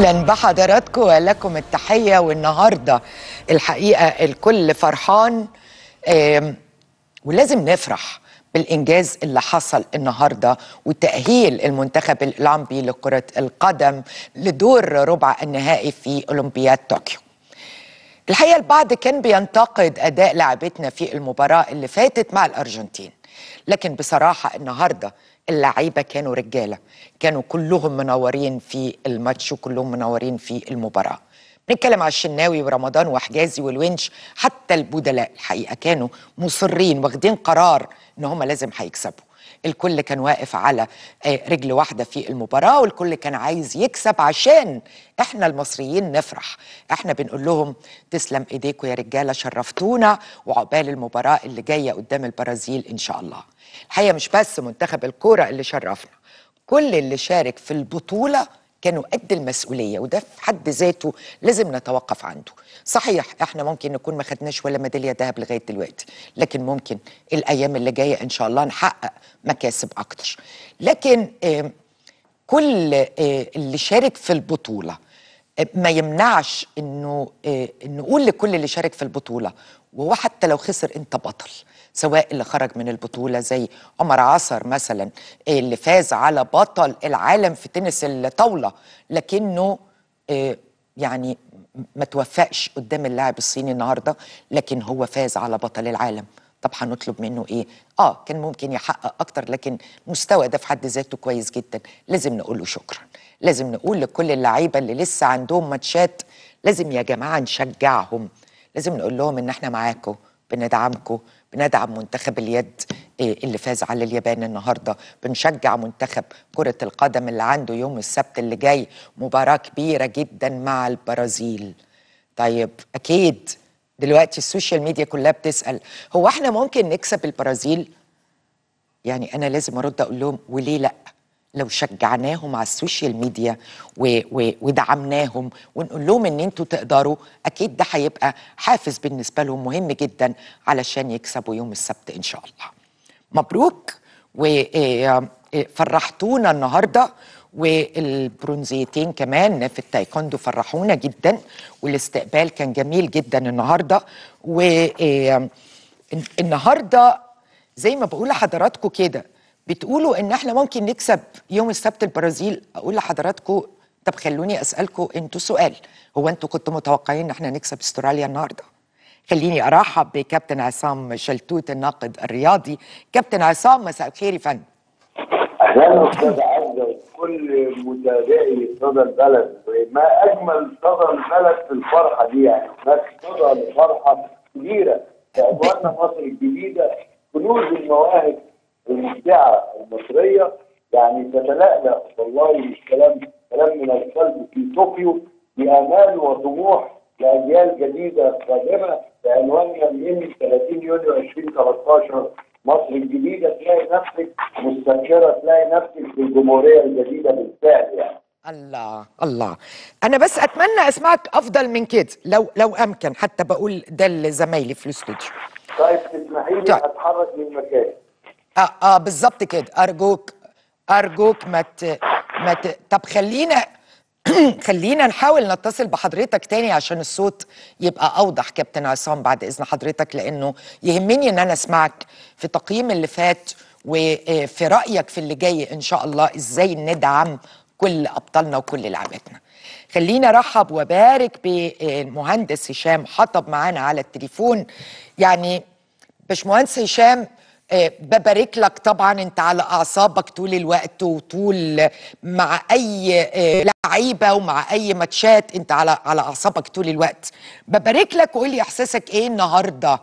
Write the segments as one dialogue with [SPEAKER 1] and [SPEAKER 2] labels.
[SPEAKER 1] اهلا بحضراتكم ولكم التحيه والنهارده الحقيقه الكل فرحان آم، ولازم نفرح بالانجاز اللي حصل النهارده وتاهيل المنتخب الاولمبي لكره القدم لدور ربع النهائي في اولمبياد طوكيو الحقيقه البعض كان بينتقد اداء لاعبتنا في المباراه اللي فاتت مع الارجنتين لكن بصراحه النهارده اللعيبه كانوا رجاله كانوا كلهم منورين في الماتش وكلهم منورين في المباراه بنتكلم على الشناوي ورمضان وحجازي والونش حتى البدلاء الحقيقه كانوا مصرين واخدين قرار ان هم لازم هيكسبوا الكل كان واقف على آه، رجل واحدة في المباراة والكل كان عايز يكسب عشان احنا المصريين نفرح احنا بنقول لهم تسلم ايديكم يا رجالة شرفتونا وعقبال المباراة اللي جاية قدام البرازيل ان شاء الله الحقيقة مش بس منتخب الكورة اللي شرفنا كل اللي شارك في البطولة كانوا قد المسؤولية وده في حد ذاته لازم نتوقف عنده صحيح احنا ممكن نكون ما خدناش ولا ميدالية ذهب لغاية دلوقتي لكن ممكن الأيام اللي جاية إن شاء الله نحقق مكاسب أكتر لكن آم، كل آه، اللي شارك في البطولة آه، ما يمنعش انه آه، نقول لكل اللي شارك في البطولة وهو حتى لو خسر انت بطل سواء اللي خرج من البطولة زي عمر عصر مثلا آه، اللي فاز على بطل العالم في تنس الطاولة لكنه آه، يعني ما توفقش قدام اللاعب الصيني النهارده لكن هو فاز على بطل العالم طب هنطلب منه ايه؟ اه كان ممكن يحقق اكتر لكن مستوى ده في حد ذاته كويس جدا لازم نقول له شكرا لازم نقول لكل اللعيبه اللي لسه عندهم ماتشات لازم يا جماعه نشجعهم لازم نقول لهم ان احنا معاكم بندعمكم بندعم منتخب اليد إيه اللي فاز على اليابان النهارده بنشجع منتخب كرة القدم اللي عنده يوم السبت اللي جاي مباراة كبيرة جدا مع البرازيل طيب أكيد دلوقتي السوشيال ميديا كلها بتسأل هو احنا ممكن نكسب البرازيل يعني انا لازم ارد اقول لهم وليه لا لو شجعناهم على السوشيال ميديا و و ودعمناهم ونقول لهم ان انتوا تقدروا اكيد ده هيبقى حافز بالنسبه لهم مهم جدا علشان يكسبوا يوم السبت ان شاء الله مبروك وفرحتونا النهارده والبرونزيتين كمان في التايكوندو فرحونا جدا والاستقبال كان جميل جدا النهارده والنهارده زي ما بقول لحضراتكم كده بتقولوا ان احنا ممكن نكسب يوم السبت البرازيل اقول لحضراتكم طب خلوني اسالكم انتوا سؤال هو انتوا كنتوا متوقعين ان احنا نكسب استراليا النهارده خليني ارحب بكابتن عصام شلتوت الناقد الرياضي كابتن عصام مساء الخير يا فندم
[SPEAKER 2] اهلا استاذ عزه وكل متابعي صدى البلد وما اجمل صدى البلد في الفرحه دي يعني هناك صدى لفرحه كبيره في عنواننا مصر الجديده كنوز المواهب المبدعه المصريه يعني تتلألأ والله كلام كلام من القلب في طوكيو بامال وطموح لاجيال جديده قادمه بعنواننا من 30 يونيو 2013 مصر الجديده تلاقي نفسك مستنشره تلاقي نفسك في الجمهوريه الجديده بالفعل يعني
[SPEAKER 1] الله الله انا بس اتمنى اسمعك افضل من كده لو لو امكن حتى بقول ده لزمايلي في الاستوديو
[SPEAKER 2] طيب تسمحي لي
[SPEAKER 1] طيب.
[SPEAKER 2] اتحرك من مكاني
[SPEAKER 1] اه اه بالظبط كده ارجوك ارجوك ما ت... ما ت... طب خلينا خلينا نحاول نتصل بحضرتك تاني عشان الصوت يبقى اوضح كابتن عصام بعد اذن حضرتك لانه يهمني ان انا اسمعك في تقييم اللي فات وفي رايك في اللي جاي ان شاء الله ازاي ندعم كل ابطالنا وكل لاعباتنا خلينا ارحب وبارك بالمهندس هشام حطب معانا على التليفون يعني باشمهندس هشام آه، ببارك لك طبعا انت على اعصابك طول الوقت وطول مع اي آه، لعيبه ومع اي ماتشات انت على على اعصابك طول الوقت ببارك لك وقول لي احساسك ايه النهارده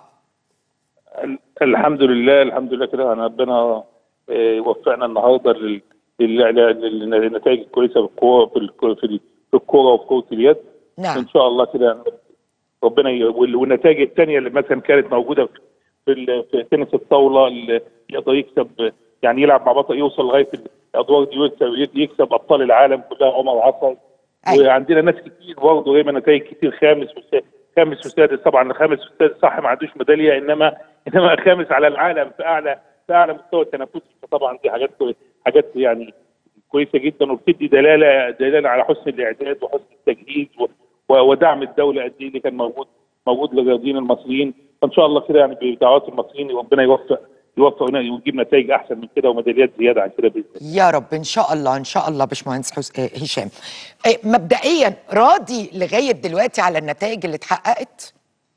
[SPEAKER 3] الحمد لله الحمد لله كده انا ربنا آه، وفقنا النهارده لل- لل- لل- للنتائج الكويسه في الكوره في الكوره في ال- في الكوره وفي كره اليد
[SPEAKER 1] نعم
[SPEAKER 3] ان شاء الله كده ربنا ي- وال- والنتائج الثانيه اللي مثلا كانت موجوده في ال- في تنس الطاوله اللي يقدر يكسب يعني يلعب مع بطل يوصل لغايه الادوار دي يكسب يكسب ابطال العالم كلها عمر عصر
[SPEAKER 1] أيوة.
[SPEAKER 3] وعندنا ناس كتير برضه جايبه نتائج كتير خامس وسادس خامس وسادس طبعا خامس وسادس صح ما عندوش ميداليه انما انما خامس على العالم في اعلى في اعلى مستوى التنافسي فطبعا دي حاجات حاجات يعني كويسه جدا وبتدي دلاله دلاله على حسن الاعداد وحسن التجهيز و- و- ودعم الدوله قد ايه اللي كان موجود موجود للرياضيين المصريين فان شاء الله كده يعني بدعوات المصريين ربنا يوفق يوفق ويجيب نتائج احسن من كده وميداليات زياده عن كده باذن الله
[SPEAKER 1] يا رب ان شاء الله ان شاء الله باشمهندس حس- آه، هشام آه، مبدئيا راضي لغايه دلوقتي على النتائج اللي اتحققت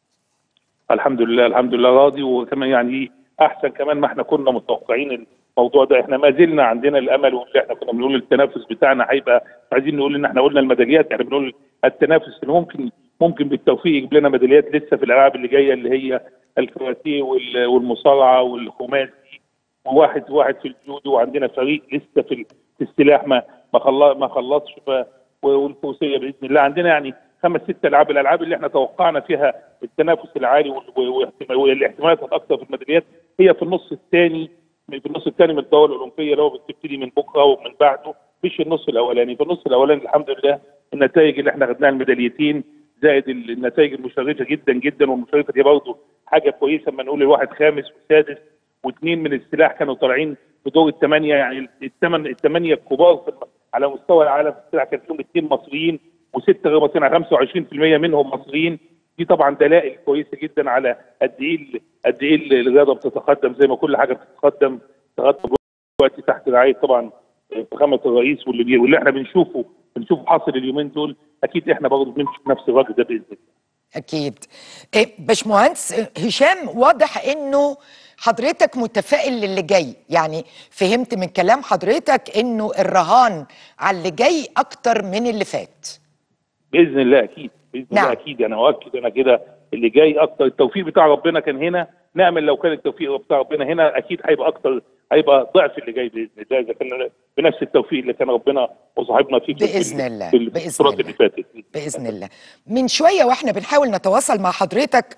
[SPEAKER 3] الحمد لله الحمد لله راضي وكمان يعني احسن كمان ما احنا كنا متوقعين الموضوع ده احنا ما زلنا عندنا الامل واللي احنا كنا بنقول التنافس بتاعنا هيبقى مش عايزين نقول ان احنا قلنا الميداليات يعني بنقول التنافس اللي ممكن ممكن بالتوفيق يجيب لنا ميداليات لسه في الالعاب اللي جايه اللي هي الكاراتيه وال- والمصارعه والخماسي وواحد واحد في الجودو وعندنا فريق لسه في ال- في السلاح ما ما خلص ما خلصش ف- والفروسيه باذن الله عندنا يعني خمس ست العاب الالعاب اللي احنا توقعنا فيها التنافس العالي وال- والاحتمال- والاحتمالات الاكثر في الميداليات هي في النص الثاني في النص الثاني من الدوره الاولمبيه اللي هو بتبتدي من بكره ومن بعده مش النص الاولاني في النص الاولاني الحمد لله النتائج اللي احنا خدناها الميداليتين زائد ال- النتائج المشرفه جدا جدا والمشرفه دي برضه حاجه كويسه اما نقول الواحد خامس وسادس واثنين من السلاح كانوا طالعين في دور الثمانيه يعني الثمان الثمانيه الكبار في الم- على مستوى العالم في السلاح كان فيهم اثنين مصريين وسته غير مصريين يعني 25% منهم مصريين دي طبعا دلائل كويسه جدا على قد ايه ال- قد ايه ال- الرياضه بتتقدم زي ما كل حاجه بتتقدم تقدم دلوقتي تحت رعايه طبعا فخامه الرئيس واللي بي- واللي احنا بنشوفه بنشوفه حاصل اليومين دول اكيد احنا برضه بنمشي في نفس الوجه ده باذن الله
[SPEAKER 1] اكيد إيه، باشمهندس هشام واضح انه حضرتك متفائل للي جاي يعني فهمت من كلام حضرتك انه الرهان على اللي جاي اكتر من اللي فات
[SPEAKER 3] باذن الله اكيد باذن
[SPEAKER 1] نعم.
[SPEAKER 3] الله اكيد انا اؤكد انا كده اللي جاي اكتر التوفيق بتاع ربنا كان هنا نعمل لو كان التوفيق بتاع ربنا هنا اكيد هيبقى اكتر هيبقى ضعف اللي جاي باذن الله اذا كان بنفس التوفيق اللي كان ربنا وصاحبنا فيه في-
[SPEAKER 1] بإذن
[SPEAKER 3] في-
[SPEAKER 1] الله،
[SPEAKER 3] في
[SPEAKER 1] بإذن
[SPEAKER 3] الفترات
[SPEAKER 1] الله.
[SPEAKER 3] اللي فاتت
[SPEAKER 1] باذن الله من شويه واحنا بنحاول نتواصل مع حضرتك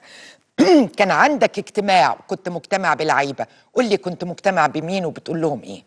[SPEAKER 1] كان عندك اجتماع كنت مجتمع بلعيبه قول لي كنت مجتمع بمين وبتقول لهم ايه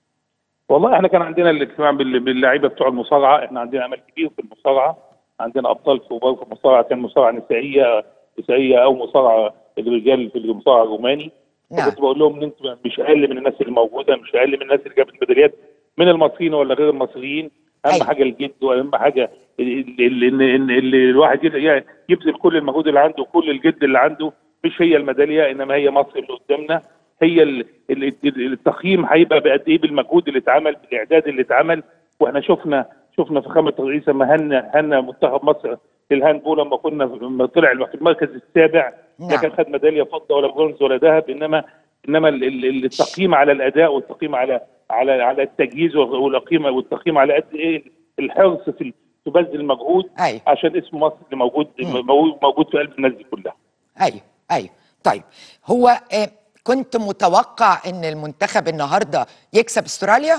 [SPEAKER 3] والله احنا كان عندنا الاجتماع بال- باللعيبه بتوع المصارعه احنا عندنا امل كبير في المصارعه عندنا ابطال كبار في المصارعه كان مصارعه نسائيه نسائيه او مصارعه الرجال في المصارعه الروماني
[SPEAKER 1] نعم.
[SPEAKER 3] كنت بقول لهم ان انتوا مش اقل من الناس اللي موجوده مش اقل من الناس اللي جابت ميداليات من المصريين ولا غير المصريين اهم
[SPEAKER 1] أيوة.
[SPEAKER 3] حاجه الجد واهم حاجه اللي, اللي, اللي, اللي الواحد ي- يبذل كل المجهود اللي عنده وكل الجد اللي عنده مش هي الميداليه انما هي مصر اللي قدامنا هي ال- ال- ال- التقييم هيبقى بقد ايه بالمجهود اللي اتعمل بالاعداد اللي اتعمل واحنا شفنا شفنا فخامه الرئيس لما هنا هنا منتخب مصر للهاندبول لما كنا لما طلع في المركز السابع لا
[SPEAKER 1] نعم.
[SPEAKER 3] كان خد ميداليه فضه ولا برونز ولا ذهب انما انما ال- ال- التقييم على الاداء والتقييم على على على التجهيز والقيمه والتقييم على قد ايه الحرص في ال- في بذل المجهود
[SPEAKER 1] أيوة.
[SPEAKER 3] عشان اسم مصر اللي موجود موجود موجود في قلب الناس دي كلها
[SPEAKER 1] ايوه ايوه طيب هو آه، كنت متوقع ان المنتخب النهارده يكسب استراليا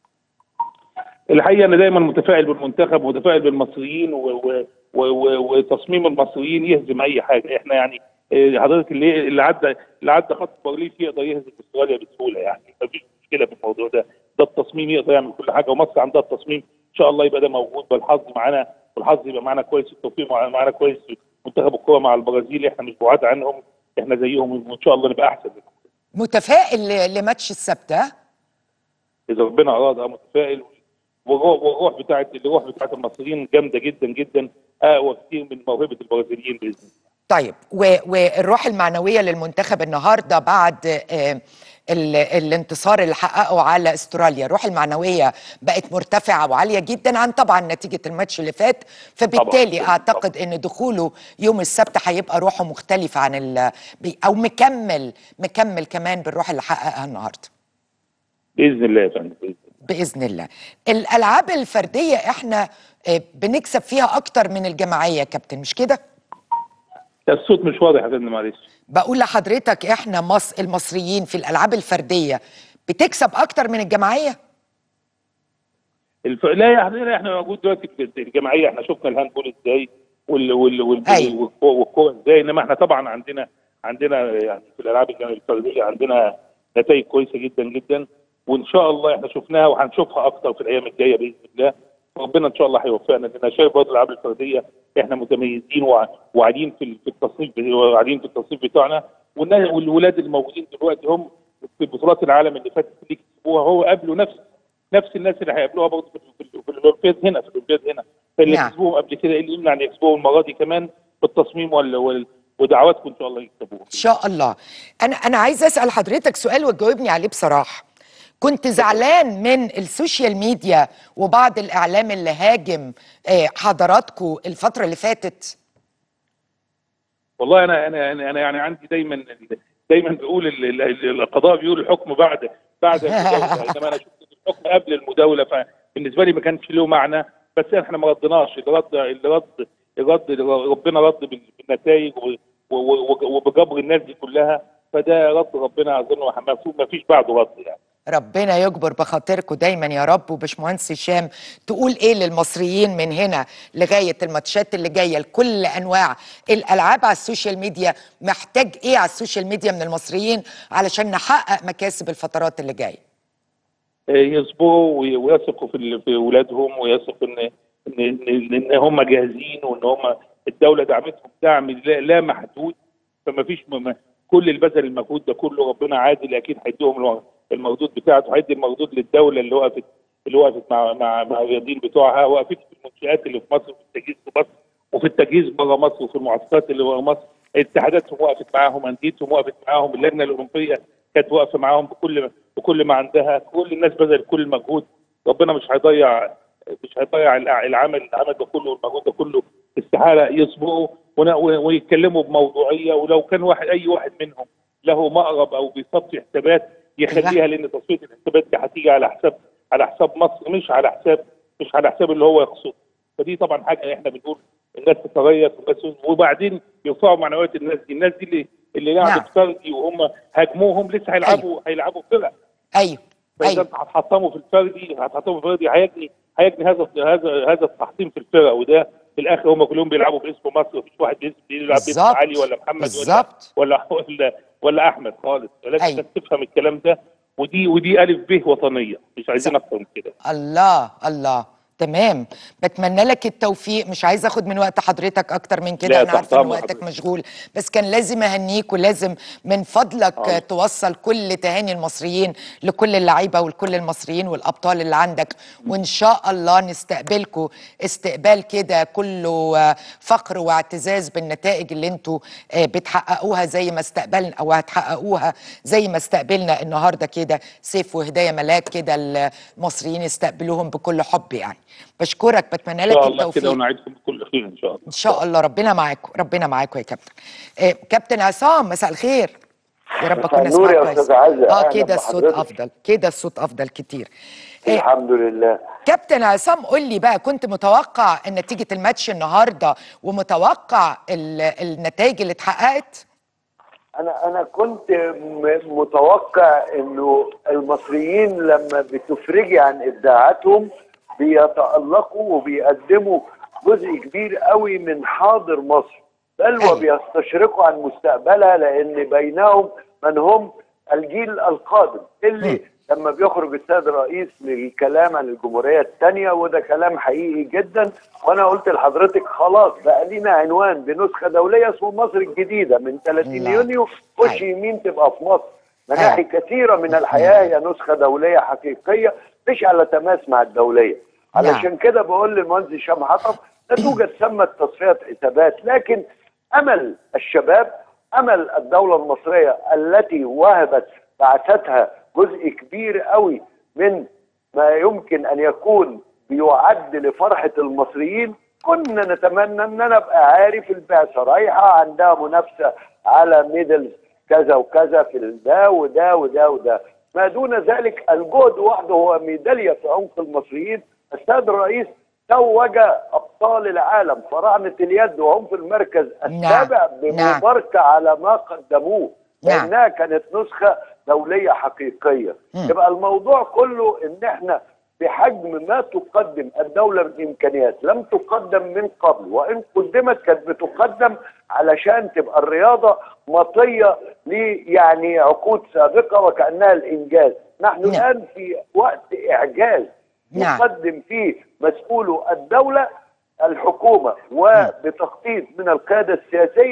[SPEAKER 3] الحقيقه انا دايما متفائل بالمنتخب ومتفائل بالمصريين و و و و وتصميم المصريين يهزم اي حاجه احنا يعني آه، حضرتك اللي اللي عدى اللي عدى خط بارليف يقدر يهزم استراليا بسهوله يعني مفيش مشكله في الموضوع ده ده التصميم يقدر يعمل كل حاجه ومصر عندها التصميم ان شاء الله يبقى ده موجود بالحظ معانا والحظ يبقى معانا كويس التوفيق مع- معانا كويس منتخب الكوره مع البرازيل احنا مش بعاد عنهم احنا زيهم وان شاء الله نبقى احسن منهم
[SPEAKER 1] متفائل ل- لماتش السبت ها
[SPEAKER 3] اذا ربنا اراد أنا متفائل والروح والروح بتاعت الروح بتاعت المصريين جامده جدا جدا اقوى كتير من موهبه البرازيليين باذن الله
[SPEAKER 1] طيب و- والروح المعنويه للمنتخب النهارده بعد آه، ال- الانتصار اللي حققه على استراليا الروح المعنويه بقت مرتفعه وعاليه جدا عن طبعا نتيجه الماتش اللي فات فبالتالي
[SPEAKER 3] طبعاً.
[SPEAKER 1] اعتقد ان دخوله يوم السبت هيبقى روحه مختلفه عن ال بي- او مكمل مكمل كمان بالروح اللي حققها النهارده
[SPEAKER 3] باذن الله يا فندم باذن الله
[SPEAKER 1] باذن الله الالعاب الفرديه احنا آه، بنكسب فيها اكتر من الجماعيه يا كابتن مش كده
[SPEAKER 3] الصوت مش واضح يا فندم معلش
[SPEAKER 1] بقول لحضرتك احنا مصر المصريين في الالعاب الفرديه بتكسب اكتر من الجماعيه
[SPEAKER 3] الف... لا يا حبيبي احنا موجود دلوقتي في الجمعيه احنا شفنا الهاندبول ازاي وال وال وال
[SPEAKER 1] أيوة.
[SPEAKER 3] والكو- والكوره ازاي انما احنا طبعا عندنا عندنا يعني في الالعاب الجم- الفرديه عندنا نتائج كويسه جدا جدا وان شاء الله احنا شفناها وهنشوفها اكتر في الايام الجايه باذن الله ربنا ان شاء الله هيوفقنا لان أنا شايف برضه الالعاب الفرديه احنا متميزين وع- وعاليين في ال- في التصنيف وعاليين في التصنيف بتاعنا والنا- والولاد الموجودين دلوقتي هم في بطولات العالم اللي فاتت اللي كسبوها هو قابلوا نفس نفس الناس اللي هيقابلوها برضه في, في, في الاولمبياد هنا في الاولمبياد هنا فاللي
[SPEAKER 1] نعم.
[SPEAKER 3] كسبوهم قبل كده ايه اللي يمنع ان يكسبوهم المره دي كمان بالتصميم وال وال ودعواتكم ان شاء الله يكسبوهم
[SPEAKER 1] ان شاء الله انا انا عايز اسال حضرتك سؤال وتجاوبني عليه بصراحه كنت زعلان من السوشيال ميديا وبعض الاعلام اللي هاجم آه، حضراتكم الفتره اللي فاتت
[SPEAKER 3] والله انا انا انا, أنا يعني عندي دايما دايما بيقول ال- ال- ال- القضاء بيقول الحكم بعد بعد المداوله انما انا شفت الحكم قبل المداوله فبالنسبه لي ما كانش له معنى بس احنا ما ردناش اللي رد اللي رد الرد ربنا رد بال- بالنتائج و- و- و- وبجبر الناس دي كلها فده رد ربنا اظن ما فيش بعده رد يعني
[SPEAKER 1] ربنا يجبر بخاطركم دايما يا رب وباشمهندس هشام تقول ايه للمصريين من هنا لغايه الماتشات اللي جايه لكل انواع الالعاب على السوشيال ميديا محتاج ايه على السوشيال ميديا من المصريين علشان نحقق مكاسب الفترات اللي جايه
[SPEAKER 3] يصبروا وي- ويثقوا في ال- في اولادهم ويثقوا ان ان ان, إن هم جاهزين وان هم الدوله دعمتهم دعم لا, لا محدود فما فيش م- م- كل البذل المجهود ده كله ربنا عادل اكيد هيديهم الو- المردود بتاعته هيدي المردود للدوله اللي وقفت اللي وقفت مع مع مع الرياضيين بتوعها وقفت في المنشات اللي في مصر وفي التجهيز في مصر وفي التجهيز بره مصر وفي المعسكرات اللي بره مصر اتحاداتهم وقفت معاهم انديتهم وقفت معاهم اللجنه الاولمبيه كانت واقفه معاهم بكل بكل ما عندها كل الناس بذلت كل المجهود ربنا مش هيضيع مش هيضيع الع- العمل العمل ده كله والمجهود ده كله استحاله يصبروا ون- و- ويتكلموا بموضوعيه ولو كان واحد اي واحد منهم له مقرب او بيصفي حسابات يخليها لان تصفيه الحسابات دي هتيجي على حساب على حساب مصر مش على حساب مش على حساب اللي هو يقصده فدي طبعا حاجه احنا بنقول الناس تتريث والناس- وبعدين يرفعوا معنويات الناس دي الناس دي اللي اللي لعبت
[SPEAKER 1] نعم.
[SPEAKER 3] فردي وهم هاجموهم لسه هيلعبوا هيلعبوا فرق
[SPEAKER 1] ايوه
[SPEAKER 3] فاذا
[SPEAKER 1] ايوه
[SPEAKER 3] انت هتحطمه في الفردي هتحطمه في الفردي هيجني هيجني هذا هذا هذا التحطيم في الفرق وده في الاخر هم كلهم بيلعبوا باسم مصر مفيش واحد باسم بيلعب باسم
[SPEAKER 1] بالظبط.
[SPEAKER 3] علي ولا محمد ولا
[SPEAKER 1] بالظبط.
[SPEAKER 3] ولا ولا ولا احمد خالص لازم
[SPEAKER 1] أيوة.
[SPEAKER 3] الناس تفهم الكلام ده ودي ودي الف ب وطنيه مش عايزين اكتر من كده
[SPEAKER 1] الله الله تمام بتمنى لك التوفيق مش عايزه اخد من وقت حضرتك اكتر من كده
[SPEAKER 3] لا،
[SPEAKER 1] انا
[SPEAKER 3] تحت
[SPEAKER 1] عارفه ان
[SPEAKER 3] أمر
[SPEAKER 1] وقتك
[SPEAKER 3] حضرتك.
[SPEAKER 1] مشغول بس كان لازم اهنيك ولازم من فضلك
[SPEAKER 3] آه.
[SPEAKER 1] توصل كل تهاني المصريين لكل اللعيبه ولكل المصريين والابطال اللي عندك وان شاء الله نستقبلكم استقبال كده كله آه، فخر واعتزاز بالنتائج اللي انتوا آه، بتحققوها زي ما استقبلنا او هتحققوها زي ما استقبلنا النهارده كده سيف وهدايه ملاك كده المصريين يستقبلوهم بكل حب يعني بشكرك بتمنى
[SPEAKER 3] ان
[SPEAKER 1] لك
[SPEAKER 3] شاء الله كده
[SPEAKER 1] التوفيق
[SPEAKER 3] ونعيدكم بكل خير ان شاء الله
[SPEAKER 1] ان شاء الله ربنا معاكم ربنا معاكم يا كابتن آه، كابتن عصام مساء الخير يا رب
[SPEAKER 2] مساء
[SPEAKER 1] اكون
[SPEAKER 2] النور
[SPEAKER 1] اسمعك
[SPEAKER 2] يا
[SPEAKER 1] كويس
[SPEAKER 2] أستاذ عزة،
[SPEAKER 1] اه
[SPEAKER 2] أهلا
[SPEAKER 1] كده الصوت
[SPEAKER 2] بحضرتك.
[SPEAKER 1] افضل كده الصوت افضل كتير آه،
[SPEAKER 2] الحمد لله
[SPEAKER 1] كابتن عصام قول لي بقى كنت متوقع ان نتيجه الماتش النهارده ومتوقع ال- النتائج اللي اتحققت
[SPEAKER 2] انا انا كنت م- متوقع انه المصريين لما بتفرجي عن ابداعاتهم بيتالقوا وبيقدموا جزء كبير قوي من حاضر مصر بل
[SPEAKER 1] أيوة.
[SPEAKER 2] وبيستشرقوا عن مستقبلها لان بينهم من هم الجيل القادم اللي لما بيخرج السيد الرئيس للكلام عن الجمهوريه الثانيه وده كلام حقيقي جدا وانا قلت لحضرتك خلاص بقى لينا عنوان بنسخه دوليه اسمه مصر الجديده من 30
[SPEAKER 1] لا.
[SPEAKER 2] يونيو خش
[SPEAKER 1] أيوة.
[SPEAKER 2] يمين تبقى في مصر مناحي
[SPEAKER 1] أيوة.
[SPEAKER 2] كثيره من الحياه هي نسخه دوليه حقيقيه مش على تماس مع الدوليه علشان كده بقول للمهندس هشام حطب لا توجد ثمه تصفيه حسابات لكن امل الشباب امل الدوله المصريه التي وهبت بعثتها جزء كبير قوي من ما يمكن ان يكون بيعد لفرحه المصريين كنا نتمنى ان انا ابقى عارف البعثه رايحه عندها منافسه على ميدلز كذا وكذا في ده وده وده وده ما دون ذلك الجهد وحده هو ميداليه في عنق المصريين السيد الرئيس توج ابطال العالم فراعنه اليد وهم في المركز السابع
[SPEAKER 1] نعم.
[SPEAKER 2] بمباركه على ما قدموه
[SPEAKER 1] نعم.
[SPEAKER 2] لانها كانت نسخه دوليه حقيقيه
[SPEAKER 1] مم.
[SPEAKER 2] يبقى الموضوع كله ان احنا بحجم ما تقدم الدوله من امكانيات لم تقدم من قبل وان قدمت كانت بتقدم علشان تبقى الرياضه مطيه ل يعني عقود سابقه وكانها الانجاز نحن
[SPEAKER 1] نعم.
[SPEAKER 2] الان في وقت اعجاز
[SPEAKER 1] نعم.
[SPEAKER 2] يقدم فيه مسؤولو الدوله الحكومه وبتخطيط من القياده السياسيه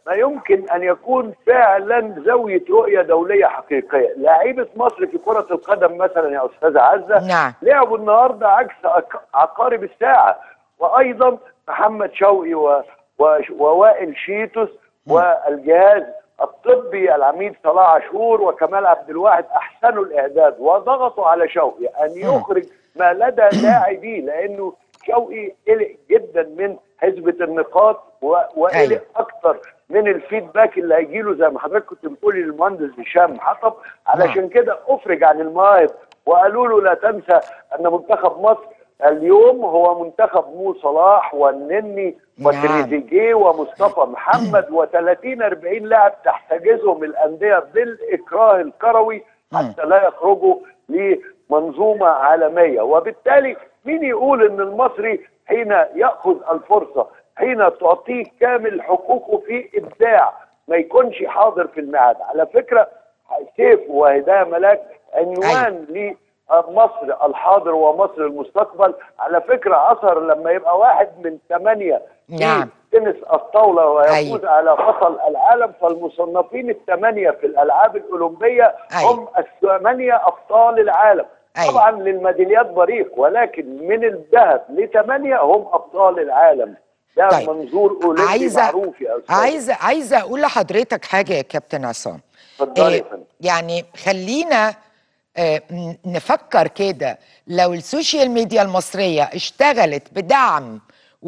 [SPEAKER 2] ما يمكن ان يكون فعلا زاويه رؤيه دوليه حقيقيه لعيبه مصر في كره القدم مثلا يا استاذه عزه
[SPEAKER 1] نعم.
[SPEAKER 2] لعبوا النهارده عكس أك- عقارب الساعه وايضا محمد شوقي و... و... ووائل شيتوس والجهاز الطبي العميد صلاح عاشور وكمال عبد الواحد احسنوا الاعداد وضغطوا على شوقي ان يخرج ما لدى لاعبيه لانه شوقي قلق جدا من حسبه النقاط و...
[SPEAKER 1] أيوة.
[SPEAKER 2] وقلق اكتر من الفيدباك اللي هيجي له زي ما حضرتك كنت بتقولي للمهندس هشام حطب علشان كده افرج عن المواهب وقالوا له لا تنسى ان منتخب مصر اليوم هو منتخب مو صلاح والنني
[SPEAKER 1] نعم.
[SPEAKER 2] وتريزيجيه ومصطفى محمد و30 40 لاعب تحتجزهم الانديه بالاكراه الكروي حتى لا يخرجوا لمنظومه عالميه وبالتالي مين يقول ان المصري حين ياخذ الفرصه حين تعطيه كامل حقوقه في ابداع ما يكونش حاضر في الميعاد على فكره سيف وهدايه ملاك عنوان لمصر الحاضر ومصر المستقبل على فكره عصر لما يبقى واحد من ثمانيه في
[SPEAKER 1] نعم.
[SPEAKER 2] تنس الطاوله ويفوز
[SPEAKER 1] أيوة.
[SPEAKER 2] على بطل العالم فالمصنفين الثمانيه في الالعاب الاولمبيه
[SPEAKER 1] أيوة.
[SPEAKER 2] هم الثمانيه ابطال العالم
[SPEAKER 1] أيوة.
[SPEAKER 2] طبعا للميداليات بريق ولكن من الذهب لثمانيه هم ابطال العالم ده
[SPEAKER 1] طيب.
[SPEAKER 2] منظور اولمبي
[SPEAKER 1] عايزه
[SPEAKER 2] معروف يا استاذ
[SPEAKER 1] عايزه عايزه اقول لحضرتك حاجه يا كابتن عصام
[SPEAKER 2] اتفضلي يا
[SPEAKER 1] إيه،
[SPEAKER 2] فندم.
[SPEAKER 1] يعني خلينا آه، ن- نفكر كده لو السوشيال ميديا المصرية اشتغلت بدعم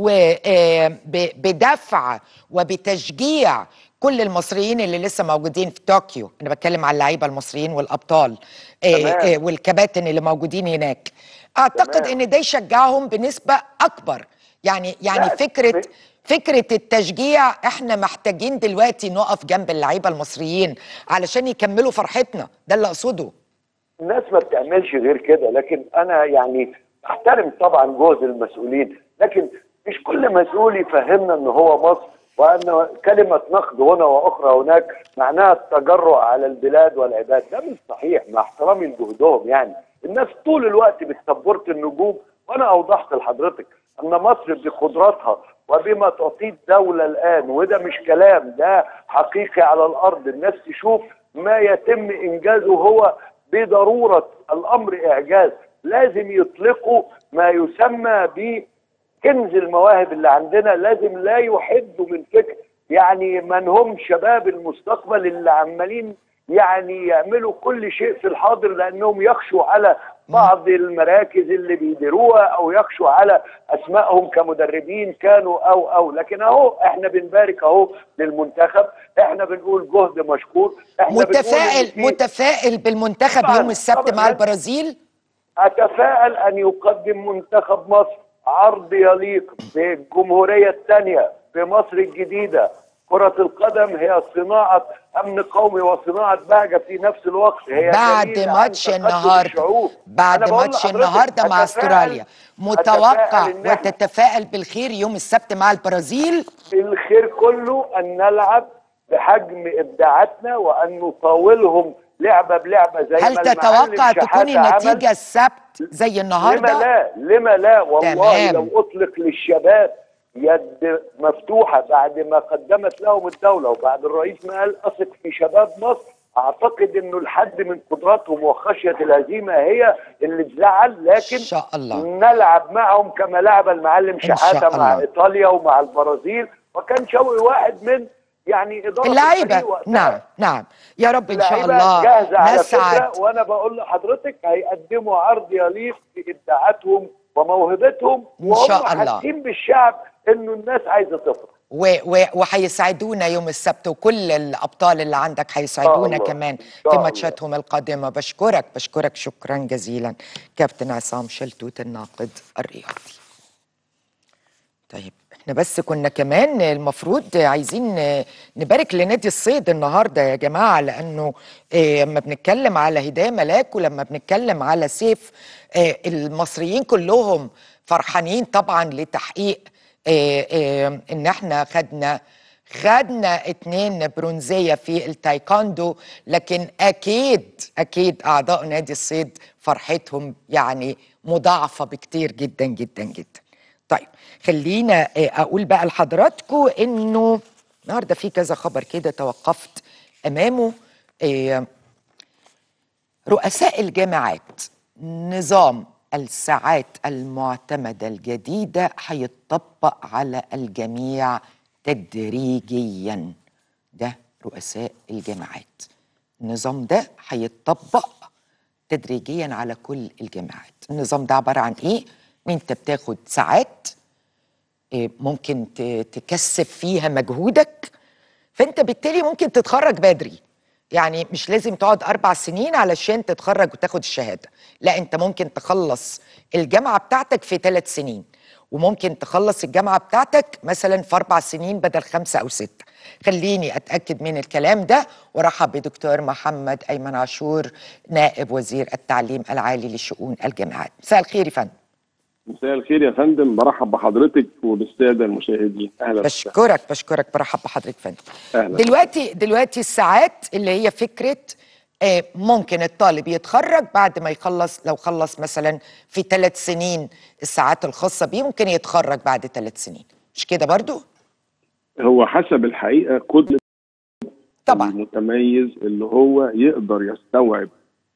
[SPEAKER 1] وبدفع وبتشجيع كل المصريين اللي لسه موجودين في طوكيو انا بتكلم على اللعيبه المصريين والابطال آه،
[SPEAKER 2] تمام.
[SPEAKER 1] آه، والكباتن اللي موجودين هناك اعتقد
[SPEAKER 2] تمام.
[SPEAKER 1] ان ده يشجعهم بنسبه اكبر يعني يعني
[SPEAKER 2] لا،
[SPEAKER 1] فكره
[SPEAKER 2] ف-
[SPEAKER 1] فكرة التشجيع احنا محتاجين دلوقتي نقف جنب اللعيبة المصريين علشان يكملوا فرحتنا ده اللي اقصده
[SPEAKER 2] الناس ما بتعملش غير كده لكن انا يعني احترم طبعا جهد المسؤولين لكن مش كل مسؤول يفهمنا ان هو مصر وان كلمه نقد هنا واخرى هناك معناها التجرؤ على البلاد والعباد ده مش صحيح مع احترامي لجهدهم يعني الناس طول الوقت بتسبورت النجوم وانا اوضحت لحضرتك ان مصر بقدراتها وبما تعطيه الدوله الان وده مش كلام ده حقيقي على الارض الناس تشوف ما يتم انجازه هو بضروره الامر اعجاز لازم يطلقوا ما يسمى بكنز المواهب اللي عندنا لازم لا يحدوا من فكر يعني من هم شباب المستقبل اللي عمالين يعني يعملوا كل شيء في الحاضر لانهم يخشوا على بعض المراكز اللي بيديروها او يخشوا على اسمائهم كمدربين كانوا او او لكن اهو احنا بنبارك اهو للمنتخب احنا بنقول جهد مشكور احنا بنقول إن
[SPEAKER 1] متفائل
[SPEAKER 2] في-
[SPEAKER 1] متفائل بالمنتخب
[SPEAKER 2] طبعاً،
[SPEAKER 1] يوم السبت
[SPEAKER 2] طبعاً.
[SPEAKER 1] مع البرازيل
[SPEAKER 2] أتفائل أن يقدم منتخب مصر عرض يليق بالجمهورية الثانية بمصر الجديدة كرة القدم هي صناعة أمن قومي وصناعة بهجة في نفس الوقت هي
[SPEAKER 1] بعد
[SPEAKER 2] دليل عن
[SPEAKER 1] ماتش
[SPEAKER 2] تقدم
[SPEAKER 1] النهارده
[SPEAKER 2] الشعوب. أنا
[SPEAKER 1] بعد
[SPEAKER 2] بقول
[SPEAKER 1] ماتش
[SPEAKER 2] لحضرتك
[SPEAKER 1] النهارده مع
[SPEAKER 2] أتفائل-
[SPEAKER 1] استراليا متوقع
[SPEAKER 2] أتفائل إن إحنا
[SPEAKER 1] وتتفائل بالخير يوم السبت مع البرازيل
[SPEAKER 2] الخير كله أن نلعب بحجم إبداعاتنا وأن نطاولهم لعبة بلعبة زي
[SPEAKER 1] هل
[SPEAKER 2] ما
[SPEAKER 1] تتوقع
[SPEAKER 2] المعلم
[SPEAKER 1] تكون
[SPEAKER 2] شحاتة عمل.
[SPEAKER 1] النتيجة السبت زي
[SPEAKER 2] لما
[SPEAKER 1] النهارده
[SPEAKER 2] لا لما لا والله
[SPEAKER 1] تمام.
[SPEAKER 2] لو اطلق للشباب يد مفتوحه بعد ما قدمت لهم الدوله وبعد الرئيس ما قال اثق في شباب مصر اعتقد انه الحد من قدراتهم وخشيه الهزيمه هي اللي تزعل لكن
[SPEAKER 1] إن شاء الله.
[SPEAKER 2] نلعب معهم كما لعب المعلم
[SPEAKER 1] شاء
[SPEAKER 2] شحاته مع
[SPEAKER 1] الله.
[SPEAKER 2] ايطاليا ومع البرازيل وكان شوقي واحد من يعني اداره الفريق
[SPEAKER 1] اللعيبة
[SPEAKER 2] وقتها.
[SPEAKER 1] نعم نعم يا رب إن شاء
[SPEAKER 2] اللعيبة
[SPEAKER 1] الله
[SPEAKER 2] جاهزة على
[SPEAKER 1] نسعد
[SPEAKER 2] فكرة وأنا بقول لحضرتك هيقدموا عرض يليق بإبداعاتهم وموهبتهم
[SPEAKER 1] إن شاء
[SPEAKER 2] وهم
[SPEAKER 1] الله.
[SPEAKER 2] حاسين بالشعب إنه الناس عايزة تفرح
[SPEAKER 1] و- و- وهيسعدونا يوم السبت وكل الابطال اللي عندك هيسعدونا
[SPEAKER 2] الله.
[SPEAKER 1] كمان
[SPEAKER 2] إن شاء
[SPEAKER 1] في
[SPEAKER 2] الله.
[SPEAKER 1] ماتشاتهم القادمه بشكرك بشكرك شكرا جزيلا كابتن عصام شلتوت الناقد الرياضي طيب احنا بس كنا كمان المفروض عايزين نبارك لنادي الصيد النهارده يا جماعه لانه آه، لما بنتكلم على هدايه ملاك ولما بنتكلم على سيف آه، المصريين كلهم فرحانين طبعا لتحقيق آه، آه، ان احنا خدنا خدنا اتنين برونزيه في التايكوندو لكن اكيد اكيد اعضاء نادي الصيد فرحتهم يعني مضاعفه بكتير جدا جدا جدا طيب خلينا آه، اقول بقى لحضراتكم انه النهارده في كذا خبر كده توقفت امامه إيه رؤساء الجامعات نظام الساعات المعتمدة الجديدة هيتطبق على الجميع تدريجيا ده رؤساء الجامعات النظام ده هيتطبق تدريجيا على كل الجامعات النظام ده عبارة عن ايه؟ انت بتاخد ساعات إيه، ممكن ت- تكثف فيها مجهودك فانت بالتالي ممكن تتخرج بدري يعني مش لازم تقعد اربع سنين علشان تتخرج وتاخد الشهاده لا انت ممكن تخلص الجامعه بتاعتك في ثلاث سنين وممكن تخلص الجامعه بتاعتك مثلا في اربع سنين بدل خمسه او سته خليني اتاكد من الكلام ده وارحب بدكتور محمد ايمن عاشور نائب وزير التعليم العالي لشؤون الجامعات مساء الخير يا فندم
[SPEAKER 4] مساء الخير يا فندم برحب بحضرتك وبالساده المشاهدين اهلا وسهلا
[SPEAKER 1] بشكرك بشكرك برحب بحضرتك فندم
[SPEAKER 4] أهلا.
[SPEAKER 1] دلوقتي دلوقتي الساعات اللي هي فكره آه، ممكن الطالب يتخرج بعد ما يخلص لو خلص مثلا في ثلاث سنين الساعات الخاصه بيه ممكن يتخرج بعد ثلاث سنين مش كده برضو
[SPEAKER 4] هو حسب الحقيقه قدره
[SPEAKER 1] طبعا
[SPEAKER 4] المتميز اللي هو يقدر يستوعب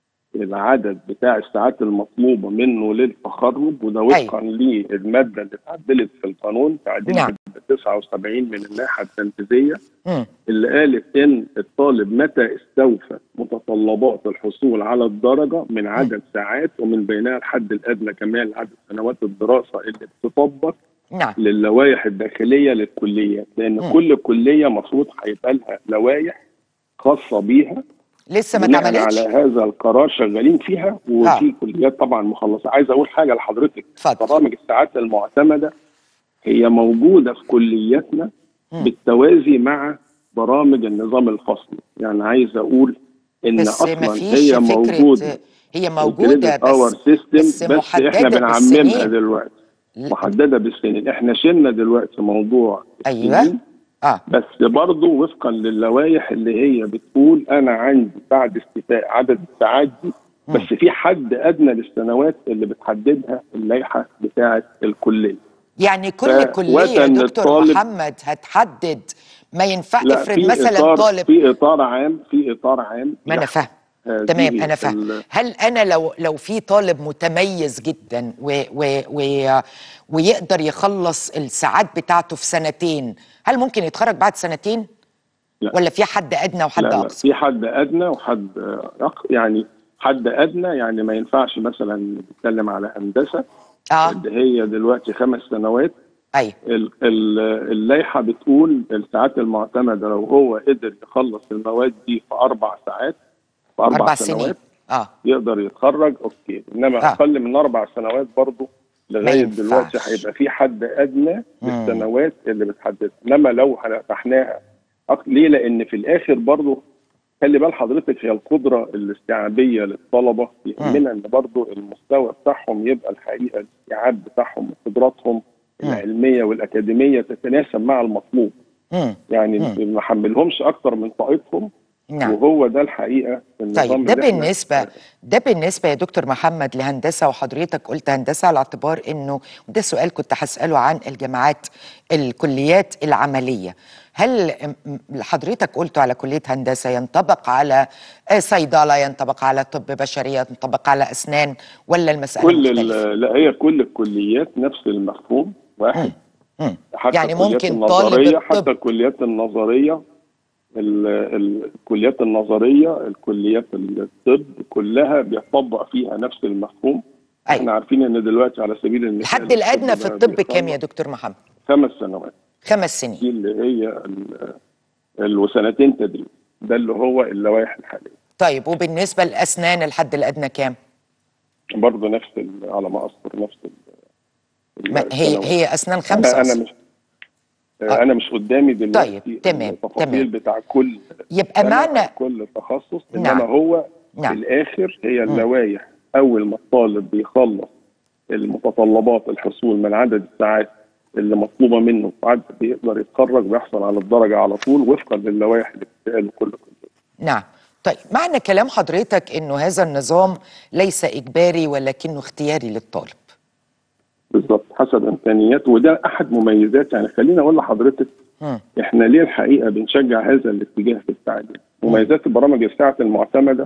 [SPEAKER 4] العدد بتاع الساعات المطلوبه منه للتخرج وده وفقا للماده اللي اتعدلت في القانون تعديل
[SPEAKER 1] نعم.
[SPEAKER 4] مادة 79 من اللائحه التنفيذيه
[SPEAKER 1] مم.
[SPEAKER 4] اللي قالت ان الطالب متى استوفى متطلبات الحصول على الدرجه من عدد ساعات ومن بينها الحد الادنى كمان لعدد سنوات الدراسه اللي بتطبق
[SPEAKER 1] نعم
[SPEAKER 4] للوائح الداخليه للكليات لان
[SPEAKER 1] مم.
[SPEAKER 4] كل كليه مفروض هيبقى لها لوائح خاصه بيها
[SPEAKER 1] لسه ما
[SPEAKER 4] بناء
[SPEAKER 1] اتعملتش
[SPEAKER 4] على هذا القرار شغالين فيها وفي كليات طبعا مخلصه عايز اقول حاجه لحضرتك
[SPEAKER 1] اتفضل.
[SPEAKER 4] برامج الساعات المعتمده هي موجوده في كلياتنا
[SPEAKER 1] مم.
[SPEAKER 4] بالتوازي مع برامج النظام الفصلي يعني عايز اقول ان
[SPEAKER 1] بس ما
[SPEAKER 4] اصلا
[SPEAKER 1] فيش
[SPEAKER 4] هي موجوده
[SPEAKER 1] فكره هي موجوده
[SPEAKER 4] اور
[SPEAKER 1] بس
[SPEAKER 4] سيستم
[SPEAKER 1] بس
[SPEAKER 4] بس,
[SPEAKER 1] محددة
[SPEAKER 4] احنا بنعممها
[SPEAKER 1] بالسنين.
[SPEAKER 4] دلوقتي
[SPEAKER 1] لا.
[SPEAKER 4] محدده بالسنين احنا شلنا دلوقتي موضوع
[SPEAKER 1] ايوه
[SPEAKER 4] السنين
[SPEAKER 1] اه
[SPEAKER 4] بس برضه وفقا للوائح اللي هي بتقول انا عندي بعد استيفاء عدد الساعات دي بس في حد ادنى للسنوات اللي بتحددها اللائحه بتاعه الكليه
[SPEAKER 1] يعني كل
[SPEAKER 4] ف-
[SPEAKER 1] كليه
[SPEAKER 4] وطن
[SPEAKER 1] دكتور
[SPEAKER 4] الطالب-
[SPEAKER 1] محمد هتحدد ما ينفع
[SPEAKER 4] لا
[SPEAKER 1] افرض
[SPEAKER 4] في
[SPEAKER 1] مثلا
[SPEAKER 4] اطار
[SPEAKER 1] طالب
[SPEAKER 4] في اطار عام في اطار عام
[SPEAKER 1] ما انا
[SPEAKER 4] يحكم
[SPEAKER 1] فاهم
[SPEAKER 4] هذه
[SPEAKER 1] تمام انا فاهم
[SPEAKER 4] ال-
[SPEAKER 1] هل انا لو لو في طالب متميز جدا و و و ويقدر يخلص الساعات بتاعته في سنتين هل ممكن يتخرج بعد سنتين
[SPEAKER 4] لا.
[SPEAKER 1] ولا في حد ادنى وحد
[SPEAKER 4] لا لا
[SPEAKER 1] اقصى
[SPEAKER 4] في حد ادنى وحد أق... يعني حد ادنى يعني ما ينفعش مثلا نتكلم على هندسه
[SPEAKER 1] اه
[SPEAKER 4] اللي هي دلوقتي خمس سنوات
[SPEAKER 1] ايوه
[SPEAKER 4] ال- ال- اللائحه بتقول الساعات المعتمده لو هو قدر يخلص المواد دي في اربع ساعات في اربع,
[SPEAKER 1] اربع
[SPEAKER 4] سنوات
[SPEAKER 1] سنين اه
[SPEAKER 4] يقدر يتخرج اوكي انما
[SPEAKER 1] آه.
[SPEAKER 4] اقل من اربع سنوات برضه لغايه
[SPEAKER 1] ينفعش.
[SPEAKER 4] دلوقتي هيبقى في حد ادنى
[SPEAKER 1] مم.
[SPEAKER 4] للسنوات اللي بتحددها انما لو فتحناها أك- ليه؟ لان في الاخر برضه خلي بال حضرتك هي القدره الاستيعابيه للطلبه يهمنا ان برضه المستوى بتاعهم يبقى الحقيقه الاستيعاب بتاعهم وقدراتهم العلميه والاكاديميه تتناسب مع المطلوب
[SPEAKER 1] مم.
[SPEAKER 4] يعني
[SPEAKER 1] مم.
[SPEAKER 4] ما نحملهمش اكتر من طاقتهم
[SPEAKER 1] نعم
[SPEAKER 4] وهو ده الحقيقه النظام
[SPEAKER 1] طيب ده
[SPEAKER 4] اللي إحنا-
[SPEAKER 1] بالنسبه ده بالنسبه يا دكتور محمد لهندسه وحضرتك قلت هندسه على اعتبار انه ده سؤال كنت هساله عن الجامعات الكليات العمليه هل م- م- حضرتك قلت على كليه هندسه ينطبق على آه، صيدله ينطبق على طب بشريه ينطبق على اسنان ولا المساله
[SPEAKER 4] كل
[SPEAKER 1] مختلفه
[SPEAKER 4] ال- لا هي كل الكليات نفس المفهوم واحد
[SPEAKER 1] مم.
[SPEAKER 4] حتى
[SPEAKER 1] يعني
[SPEAKER 4] الكليات
[SPEAKER 1] ممكن طالب
[SPEAKER 4] النظريه
[SPEAKER 1] الطب
[SPEAKER 4] حتى الكليات النظريه ال- ال- الكليات النظريه الكليات الطب كلها بيطبق فيها نفس المفهوم
[SPEAKER 1] أيوة.
[SPEAKER 4] احنا عارفين ان دلوقتي على سبيل المثال
[SPEAKER 1] الحد الادنى في
[SPEAKER 4] بقى
[SPEAKER 1] الطب كام يا
[SPEAKER 4] بيطبق
[SPEAKER 1] دكتور محمد
[SPEAKER 4] خمس سنوات
[SPEAKER 1] خمس سنين
[SPEAKER 4] دي اللي هي ال- ال- وسنتين تدريب ده اللي هو اللوائح الحاليه
[SPEAKER 1] طيب وبالنسبه للاسنان الحد الادنى كام
[SPEAKER 4] برضه نفس ال- على ما اذكر نفس ال-
[SPEAKER 1] ما هي
[SPEAKER 4] السنوات.
[SPEAKER 1] هي اسنان خمسه
[SPEAKER 4] انا
[SPEAKER 1] أصلاً.
[SPEAKER 4] انا مش انا مش قدامي دلوقتي
[SPEAKER 1] طيب، تمام،
[SPEAKER 4] التفاصيل
[SPEAKER 1] تمام.
[SPEAKER 4] بتاع كل
[SPEAKER 1] يبقى
[SPEAKER 4] سنة
[SPEAKER 1] معنى
[SPEAKER 4] أو كل تخصص
[SPEAKER 1] نعم.
[SPEAKER 4] انما هو
[SPEAKER 1] نعم.
[SPEAKER 4] في الاخر هي اللوائح اول ما الطالب بيخلص المتطلبات الحصول من عدد الساعات اللي مطلوبه منه وعدد بيقدر يتخرج ويحصل على الدرجه على طول وفقا للوائح اللي بتتقال لكل كليه
[SPEAKER 1] نعم طيب معنى كلام حضرتك انه هذا النظام ليس اجباري ولكنه اختياري للطالب
[SPEAKER 4] بالظبط حسب امكانياته وده احد مميزات يعني خليني اقول لحضرتك
[SPEAKER 1] مم.
[SPEAKER 4] احنا ليه الحقيقه بنشجع هذا الاتجاه في التعليم مميزات البرامج الساعه المعتمده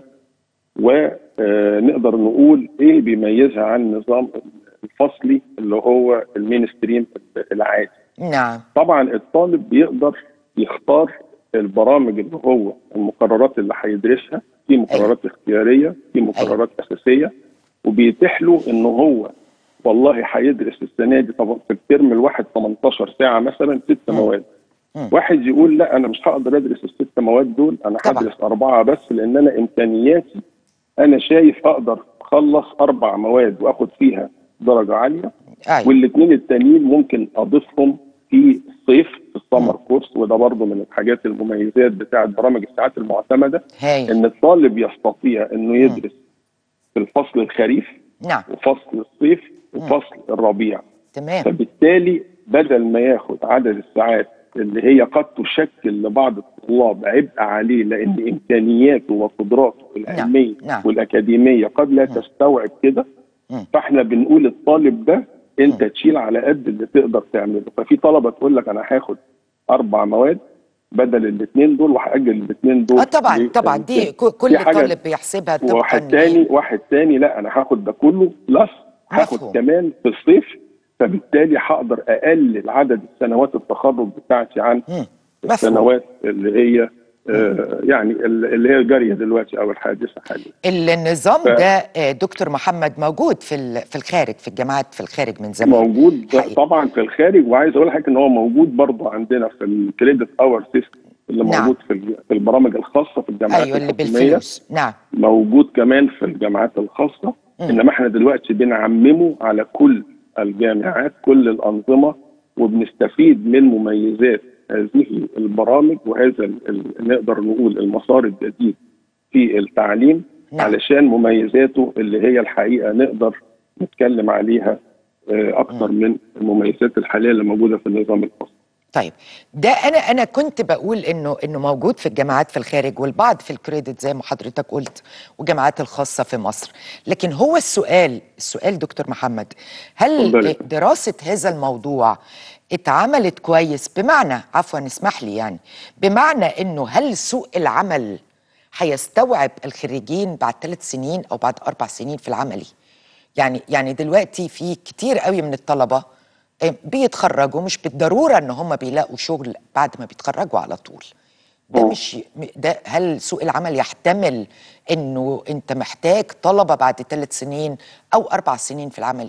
[SPEAKER 4] ونقدر نقول ايه بيميزها عن النظام الفصلي اللي هو المين ستريم العادي
[SPEAKER 1] نعم
[SPEAKER 4] طبعا الطالب بيقدر يختار البرامج اللي هو المقررات اللي هيدرسها في مقررات اختياريه في مقررات اساسيه وبيتيح له ان هو والله هيدرس السنه دي طبعا في الترم الواحد 18 ساعه مثلا ست مواد
[SPEAKER 1] مم.
[SPEAKER 4] واحد يقول لا انا مش هقدر ادرس الست مواد دول انا
[SPEAKER 1] طبعا.
[SPEAKER 4] هدرس اربعه بس لان انا امكانياتي انا شايف اقدر اخلص اربع مواد واخد فيها درجه عاليه
[SPEAKER 1] ايوه
[SPEAKER 4] والاثنين التانيين ممكن اضيفهم في الصيف في السمر كورس وده برضه من الحاجات المميزات بتاعه برامج الساعات المعتمده
[SPEAKER 1] هايل
[SPEAKER 4] ان الطالب يستطيع انه يدرس في الفصل الخريف
[SPEAKER 1] نعم
[SPEAKER 4] وفصل الصيف وفصل الربيع
[SPEAKER 1] تمام
[SPEAKER 4] فبالتالي بدل ما ياخد عدد الساعات اللي هي قد تشكل لبعض الطلاب عبء عليه لان امكانياته وقدراته العلميه
[SPEAKER 1] نعم.
[SPEAKER 4] والاكاديميه قد لا تستوعب كده
[SPEAKER 1] مم.
[SPEAKER 4] فاحنا بنقول الطالب ده انت تشيل على قد اللي تقدر تعمله ففي طلبه تقول لك انا هاخد اربع مواد بدل الاثنين دول وهاجل الاثنين دول
[SPEAKER 1] اه طبعا
[SPEAKER 4] ليه؟
[SPEAKER 1] طبعا دي
[SPEAKER 4] لأن
[SPEAKER 1] ك- كل
[SPEAKER 4] دي حاجة
[SPEAKER 1] طالب بيحسبها طبقا
[SPEAKER 4] واحد
[SPEAKER 1] ل-
[SPEAKER 4] تاني واحد تاني لا انا هاخد ده كله بلس هاخد
[SPEAKER 1] مفهوم.
[SPEAKER 4] كمان في الصيف فبالتالي هقدر اقلل عدد السنوات التخرج بتاعتي عن
[SPEAKER 1] مم. مفهوم
[SPEAKER 4] السنوات اللي هي آه يعني اللي هي جاريه دلوقتي او الحادثه حاليا
[SPEAKER 1] النظام
[SPEAKER 4] ف-
[SPEAKER 1] ده آه، دكتور محمد موجود في ال- في الخارج في الجامعات في الخارج من زمان
[SPEAKER 4] موجود
[SPEAKER 1] حقيقي.
[SPEAKER 4] طبعا في الخارج وعايز اقول لحضرتك ان هو موجود برضه عندنا في الكريدت اور سيستم اللي
[SPEAKER 1] نعم.
[SPEAKER 4] موجود في ال- في البرامج الخاصه في الجامعات
[SPEAKER 1] ايوه اللي
[SPEAKER 4] الحكوميه
[SPEAKER 1] بالفلوس نعم
[SPEAKER 4] موجود كمان في الجامعات الخاصة
[SPEAKER 1] مم.
[SPEAKER 4] إنما إحنا دلوقتي بنعممه على كل الجامعات كل الأنظمة وبنستفيد من مميزات هذه البرامج وهذا ال- ال- نقدر نقول المسار الجديد في التعليم
[SPEAKER 1] نعم.
[SPEAKER 4] علشان مميزاته اللي هي الحقيقة نقدر نتكلم عليها آه، أكثر من المميزات الحالية اللي موجودة في النظام الخاص
[SPEAKER 1] طيب ده انا انا كنت بقول انه انه موجود في الجامعات في الخارج والبعض في الكريدت زي ما حضرتك قلت والجامعات الخاصه في مصر لكن هو السؤال السؤال دكتور محمد هل
[SPEAKER 4] اتفضلي.
[SPEAKER 1] دراسه هذا الموضوع اتعملت كويس بمعنى عفوا اسمح لي يعني بمعنى انه هل سوق العمل هيستوعب الخريجين بعد ثلاث سنين او بعد اربع سنين في العملي يعني يعني دلوقتي في كتير قوي من الطلبه آه، بيتخرجوا مش بالضروره ان هم بيلاقوا شغل بعد ما بيتخرجوا على طول ده
[SPEAKER 4] أوه.
[SPEAKER 1] مش ده هل سوق العمل يحتمل انه انت محتاج طلبه بعد ثلاث سنين او اربع سنين في العملي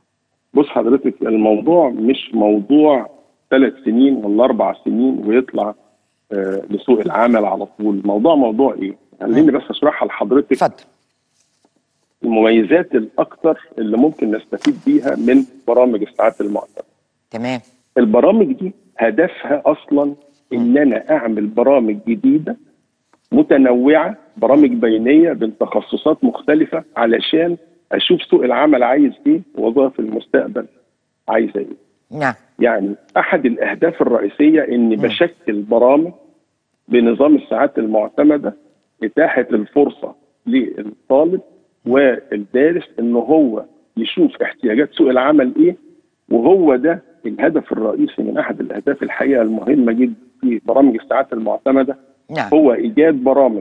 [SPEAKER 4] بص حضرتك الموضوع مش موضوع ثلاث سنين ولا اربع سنين ويطلع آه لسوق العمل على طول الموضوع موضوع ايه خليني بس اشرحها لحضرتك
[SPEAKER 1] اتفضل
[SPEAKER 4] المميزات الاكثر اللي ممكن نستفيد بيها من برامج الساعات المعتمده
[SPEAKER 1] تمام
[SPEAKER 4] البرامج دي هدفها اصلا ان انا اعمل برامج جديده متنوعه برامج بينيه بين تخصصات مختلفه علشان اشوف سوق العمل عايز ايه ووظائف المستقبل عايزه ايه
[SPEAKER 1] نعم
[SPEAKER 4] يعني احد الاهداف الرئيسيه اني بشكل برامج بنظام الساعات المعتمده اتاحه الفرصه للطالب والدارس ان هو يشوف احتياجات سوق العمل ايه وهو ده الهدف الرئيسي من احد الاهداف الحقيقه المهمه جدا في برامج الساعات المعتمده
[SPEAKER 1] نعم
[SPEAKER 4] هو ايجاد برامج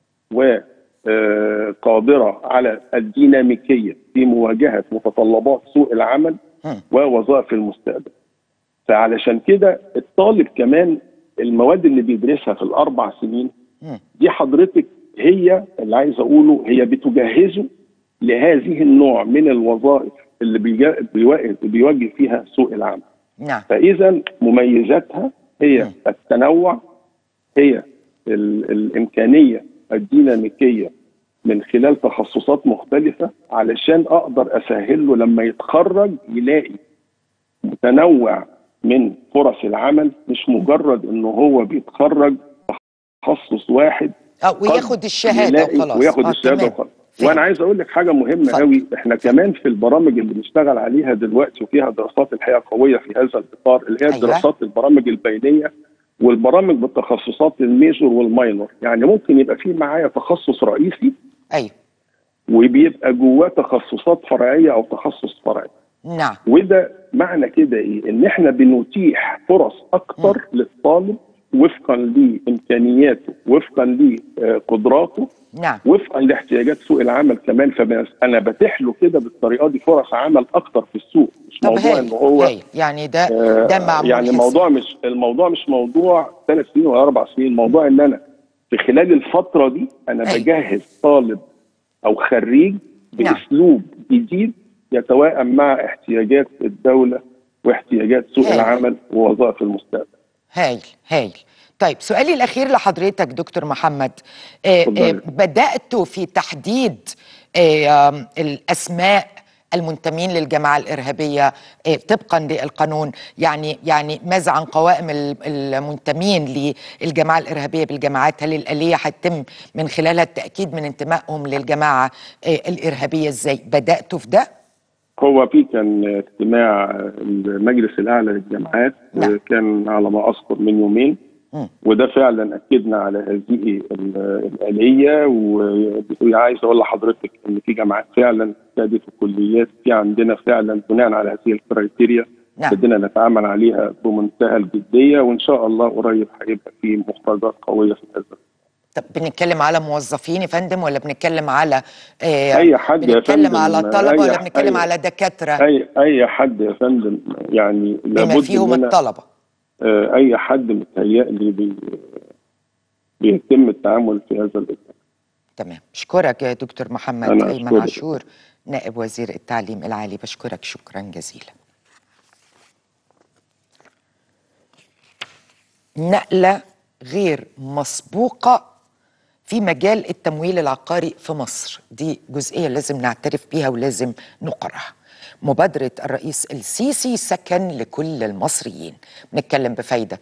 [SPEAKER 4] وقادره على الديناميكيه في مواجهه متطلبات سوق العمل
[SPEAKER 1] مم.
[SPEAKER 4] ووظائف المستقبل. فعلشان كده الطالب كمان المواد اللي بيدرسها في الاربع سنين
[SPEAKER 1] مم.
[SPEAKER 4] دي حضرتك هي اللي عايز اقوله هي بتجهزه لهذه النوع من الوظائف اللي بيجا- بيواجه بيواجه فيها سوق العمل.
[SPEAKER 1] نعم
[SPEAKER 4] فاذا مميزاتها هي
[SPEAKER 1] مم.
[SPEAKER 4] التنوع هي ال- الامكانيه الديناميكيه من خلال تخصصات مختلفه علشان اقدر اسهل له لما يتخرج يلاقي متنوع من فرص العمل مش مجرد انه هو بيتخرج تخصص واحد
[SPEAKER 1] اه وياخد
[SPEAKER 4] قد
[SPEAKER 1] الشهاده
[SPEAKER 4] يلاقي
[SPEAKER 1] وخلاص
[SPEAKER 4] وياخد
[SPEAKER 1] آه،
[SPEAKER 4] الشهاده
[SPEAKER 1] تمام.
[SPEAKER 4] وخلاص
[SPEAKER 1] فهم.
[SPEAKER 4] وانا عايز اقول لك حاجه مهمه
[SPEAKER 1] اتفضل.
[SPEAKER 4] قوي احنا كمان في البرامج اللي بنشتغل عليها دلوقتي وفيها دراسات الحقيقه قويه في هذا الاطار اللي هي
[SPEAKER 1] أيوة.
[SPEAKER 4] دراسات البرامج البينيه والبرامج بالتخصصات الميجور والماينور يعني ممكن يبقى في معايا تخصص رئيسي
[SPEAKER 1] ايوه
[SPEAKER 4] وبيبقى جواه تخصصات فرعيه او تخصص فرعي
[SPEAKER 1] نعم
[SPEAKER 4] وده معنى كده ايه؟ ان احنا بنتيح فرص اكتر للطالب وفقا لامكانياته وفقا لقدراته
[SPEAKER 1] نعم
[SPEAKER 4] وفقا لاحتياجات سوق العمل كمان فانا بتيح له كده بالطريقه دي فرص عمل اكتر في السوق مش
[SPEAKER 1] طب
[SPEAKER 4] موضوع
[SPEAKER 1] هاي
[SPEAKER 4] ان هو
[SPEAKER 1] هاي يعني ده
[SPEAKER 4] آه،
[SPEAKER 1] ده معمول
[SPEAKER 4] يعني
[SPEAKER 1] حساب.
[SPEAKER 4] الموضوع مش الموضوع مش موضوع ثلاث سنين ولا اربع سنين الموضوع ان انا في خلال الفتره دي انا
[SPEAKER 1] أي.
[SPEAKER 4] بجهز طالب او خريج
[SPEAKER 1] نعم.
[SPEAKER 4] باسلوب جديد يتوائم مع احتياجات الدوله واحتياجات سوق
[SPEAKER 1] أي.
[SPEAKER 4] العمل ووظائف المستقبل
[SPEAKER 1] هايل هايل طيب سؤالي الأخير لحضرتك دكتور محمد آه،
[SPEAKER 4] اتفضلي.
[SPEAKER 1] آه، بدأتوا في تحديد آه، آم، الأسماء المنتمين للجماعة الإرهابية آه، طبقا للقانون يعني يعني ماذا عن قوائم ال- المنتمين للجماعة الإرهابية بالجماعات هل الآلية هتتم من خلالها التأكيد من انتمائهم للجماعة آه، الإرهابية إزاي بدأتوا في ده؟
[SPEAKER 4] هو في كان اجتماع المجلس الاعلى للجامعات
[SPEAKER 1] نعم.
[SPEAKER 4] كان على ما اذكر من يومين
[SPEAKER 1] مم.
[SPEAKER 4] وده فعلا اكدنا على هذه ال- الاليه وعايز اقول لحضرتك ان في جامعات فعلا ابتدت الكليات في عندنا فعلا بناء على هذه الكرايتيريا
[SPEAKER 1] نعم.
[SPEAKER 4] بدنا نتعامل عليها بمنتهى الجديه وان شاء الله قريب هيبقى في مخرجات قويه في هذا
[SPEAKER 1] طب بنتكلم على موظفين يا فندم ولا بنتكلم على آه
[SPEAKER 4] أي حد يا
[SPEAKER 1] بنتكلم
[SPEAKER 4] فندم،
[SPEAKER 1] على طلبة
[SPEAKER 4] أي-
[SPEAKER 1] ولا بنتكلم
[SPEAKER 4] أي-
[SPEAKER 1] على دكاترة
[SPEAKER 4] اي اي حد يا فندم يعني
[SPEAKER 1] بما
[SPEAKER 4] لابد
[SPEAKER 1] فيهم
[SPEAKER 4] إننا-
[SPEAKER 1] الطلبة
[SPEAKER 4] آه، اي حد متهيألي بي بيتم التعامل في هذا الاطار
[SPEAKER 1] تمام بشكرك يا دكتور محمد
[SPEAKER 4] أنا
[SPEAKER 1] أيمن
[SPEAKER 4] أشكرك.
[SPEAKER 1] عاشور نائب وزير التعليم العالي بشكرك شكرا جزيلا نقلة غير مسبوقة في مجال التمويل العقاري في مصر دي جزئية لازم نعترف بيها ولازم نقرها مبادرة الرئيس السيسي سكن لكل المصريين بنتكلم بفايدة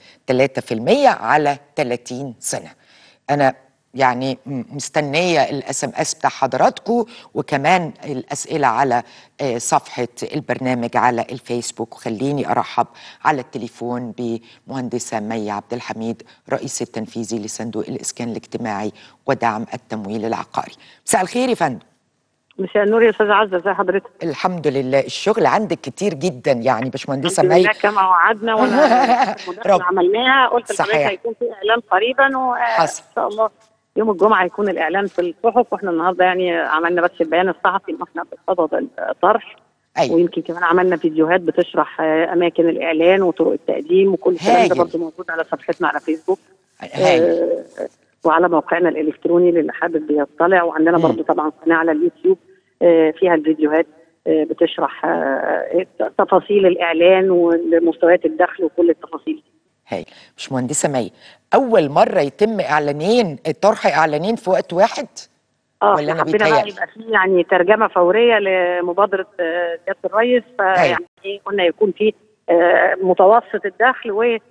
[SPEAKER 1] 3% على 30 سنة أنا يعني م- مستنية الاس ام اس بتاع حضراتكم وكمان الأسئلة على آه، صفحة البرنامج على الفيسبوك وخليني أرحب على التليفون بمهندسة مي عبد الحميد رئيس التنفيذي لصندوق الإسكان الاجتماعي ودعم التمويل العقاري مساء الخير يا فندم
[SPEAKER 5] مساء النور يا استاذ عزه ازي حضرتك
[SPEAKER 1] الحمد لله الشغل عندك كتير جدا يعني باشمهندسة
[SPEAKER 5] الحمد
[SPEAKER 1] مي
[SPEAKER 5] لله كما وعدنا وانا
[SPEAKER 1] رب.
[SPEAKER 5] المداخله عملناها قلت
[SPEAKER 1] صحيح.
[SPEAKER 5] لحضرتك هيكون في اعلان قريبا وان
[SPEAKER 1] حصل.
[SPEAKER 5] شاء الله يوم الجمعه هيكون الاعلان في الصحف واحنا النهارده يعني عملنا بس البيان الصحفي ان احنا بصدد الطرح
[SPEAKER 1] أيوة
[SPEAKER 5] ويمكن كمان عملنا فيديوهات بتشرح آه، اماكن الاعلان وطرق التقديم وكل الكلام
[SPEAKER 1] هايل.
[SPEAKER 5] ده برضه موجود على صفحتنا على فيسبوك
[SPEAKER 1] هاي
[SPEAKER 5] آه، وعلى موقعنا الالكتروني للي حابب يطلع وعندنا
[SPEAKER 1] مم.
[SPEAKER 5] برضو طبعا قناه على اليوتيوب آه، فيها الفيديوهات آه، بتشرح آه، تفاصيل الاعلان ومستويات الدخل وكل التفاصيل
[SPEAKER 1] هاي باشمهندسة مي أول مرة يتم إعلانين طرح إعلانين في وقت واحد
[SPEAKER 5] اه
[SPEAKER 1] ولا
[SPEAKER 5] احنا
[SPEAKER 1] أنا
[SPEAKER 5] حبينا بقى
[SPEAKER 1] بيتهيألي؟
[SPEAKER 5] يبقى في يعني ترجمه فوريه لمبادره آه، سياده الرئيس فيعني إيه، قلنا يكون في آه، متوسط الدخل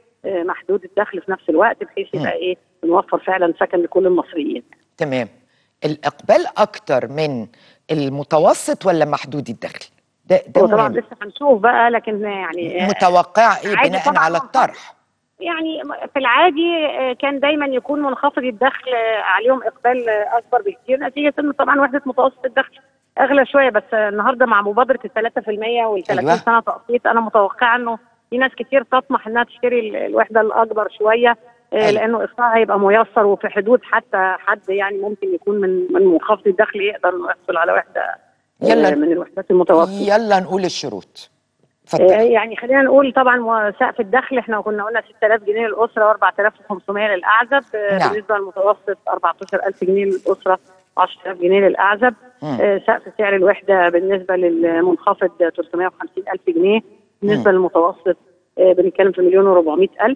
[SPEAKER 5] ومحدود الدخل في نفس الوقت بحيث
[SPEAKER 1] مم.
[SPEAKER 5] يبقى ايه نوفر فعلا سكن لكل المصريين
[SPEAKER 1] تمام الإقبال أكتر من المتوسط ولا محدود الدخل ده ده
[SPEAKER 5] هو طبعا
[SPEAKER 1] مهم.
[SPEAKER 5] لسه هنشوف بقى لكن يعني آه،
[SPEAKER 1] متوقع إيه
[SPEAKER 5] عادي
[SPEAKER 1] بناء
[SPEAKER 5] طبعاً
[SPEAKER 1] على
[SPEAKER 5] منخفض.
[SPEAKER 1] الطرح
[SPEAKER 5] يعني في العادي آه، كان دايما يكون منخفض الدخل آه، عليهم اقبال آه، اكبر بكتير نتيجه ان طبعا وحده متوسط الدخل اغلى شويه بس آه، النهارده مع مبادره ال 3% وال 30
[SPEAKER 1] أيوة.
[SPEAKER 5] سنه تقسيط انا متوقعه انه في ناس كتير تطمح انها تشتري ال- الوحده الاكبر شويه آه،
[SPEAKER 1] أيوة.
[SPEAKER 5] لانه اقساطها هيبقى ميسر وفي حدود حتى حد يعني ممكن يكون من من منخفض الدخل يقدر انه يحصل على وحده آه،
[SPEAKER 1] يلا.
[SPEAKER 5] من الوحدات المتوسطه
[SPEAKER 1] يلا نقول الشروط
[SPEAKER 5] آه،
[SPEAKER 1] اتفضل
[SPEAKER 5] يعني خلينا نقول طبعا و- سقف الدخل احنا كنا قلنا 6000 جنيه للاسره و4500 للاعزب آه،
[SPEAKER 1] نعم.
[SPEAKER 5] بالنسبه للمتوسط 14000 جنيه للاسره 10000 جنيه للاعزب
[SPEAKER 1] مم.
[SPEAKER 5] آه، سقف سعر الوحده بالنسبه للمنخفض 350000 جنيه بالنسبه للمتوسط آه، بنتكلم في مليون و400 الف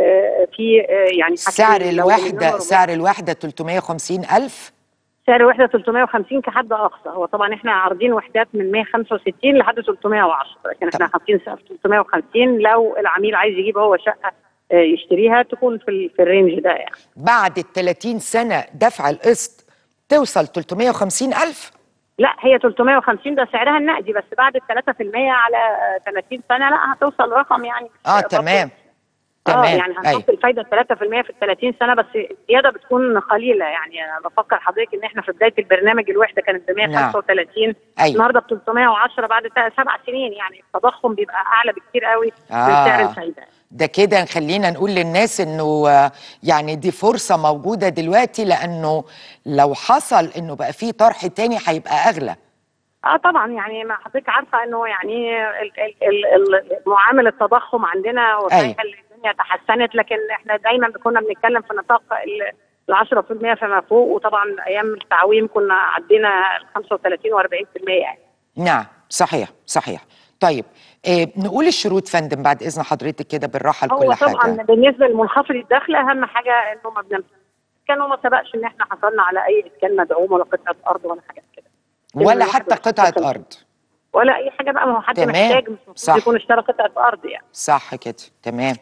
[SPEAKER 5] في آه، يعني
[SPEAKER 1] سعر
[SPEAKER 5] حاجتين، لو
[SPEAKER 1] الوحدة
[SPEAKER 5] مليون و400
[SPEAKER 1] سعر الوحدة 350 ألف
[SPEAKER 5] سعر الوحده 350 كحد اقصى هو طبعا احنا عارضين وحدات من 165 لحد 310 لكن احنا
[SPEAKER 1] تمام.
[SPEAKER 5] حاطين سقف 350 لو العميل عايز يجيب هو شقه آه، يشتريها تكون في ال- في الرينج ده يعني
[SPEAKER 1] بعد ال 30 سنة دفع القسط توصل 350 ألف
[SPEAKER 5] لا هي 350 ده سعرها النقدي بس بعد ال 3% على آه، 30 سنه لا هتوصل رقم يعني
[SPEAKER 1] اه
[SPEAKER 5] برضه
[SPEAKER 1] تمام تمام،
[SPEAKER 5] اه يعني
[SPEAKER 1] أيوة.
[SPEAKER 5] هنحط الفايده 3% في ال 30 سنه بس الزياده بتكون قليله يعني انا بفكر حضرتك ان احنا في بدايه البرنامج الوحده كانت ب 135
[SPEAKER 1] أيوة.
[SPEAKER 5] النهارده ب 310 بعد تا- سبع سنين يعني التضخم بيبقى اعلى بكتير قوي من
[SPEAKER 1] آه.
[SPEAKER 5] سعر الفايده
[SPEAKER 1] ده كده خلينا نقول للناس انه آه، يعني دي فرصة موجودة دلوقتي لانه لو حصل انه بقى فيه طرح تاني هيبقى اغلى
[SPEAKER 5] اه طبعا يعني ما حضرتك عارفه انه يعني ال- ال- ال- ال- معامل التضخم عندنا وشايفه
[SPEAKER 1] أيوة.
[SPEAKER 5] ان الدنيا تحسنت لكن احنا دايما كنا بنتكلم في نطاق ال ال 10% فما فوق وطبعا ايام التعويم كنا عدينا ال 35 و40% يعني
[SPEAKER 1] نعم صحيح صحيح طيب آه نقول الشروط فندم بعد اذن حضرتك كده بالراحة
[SPEAKER 5] هو
[SPEAKER 1] لكل
[SPEAKER 5] طبعا
[SPEAKER 1] حاجة
[SPEAKER 5] بالنسبه للمنخفض الدخل اهم حاجه انه ما بنمسك كان وما سبقش ان احنا حصلنا على اي اسكان مدعوم ولا قطعه ارض ولا حاجات كده
[SPEAKER 1] ولا
[SPEAKER 5] إنه
[SPEAKER 1] حتى
[SPEAKER 5] الواحد
[SPEAKER 1] قطعة
[SPEAKER 5] يشتغل.
[SPEAKER 1] ارض
[SPEAKER 5] ولا اي حاجه بقى ما هو حد
[SPEAKER 1] تمام.
[SPEAKER 5] محتاج مش
[SPEAKER 1] صح.
[SPEAKER 5] المفروض يكون اشترى قطعه ارض يعني
[SPEAKER 1] صح كده تمام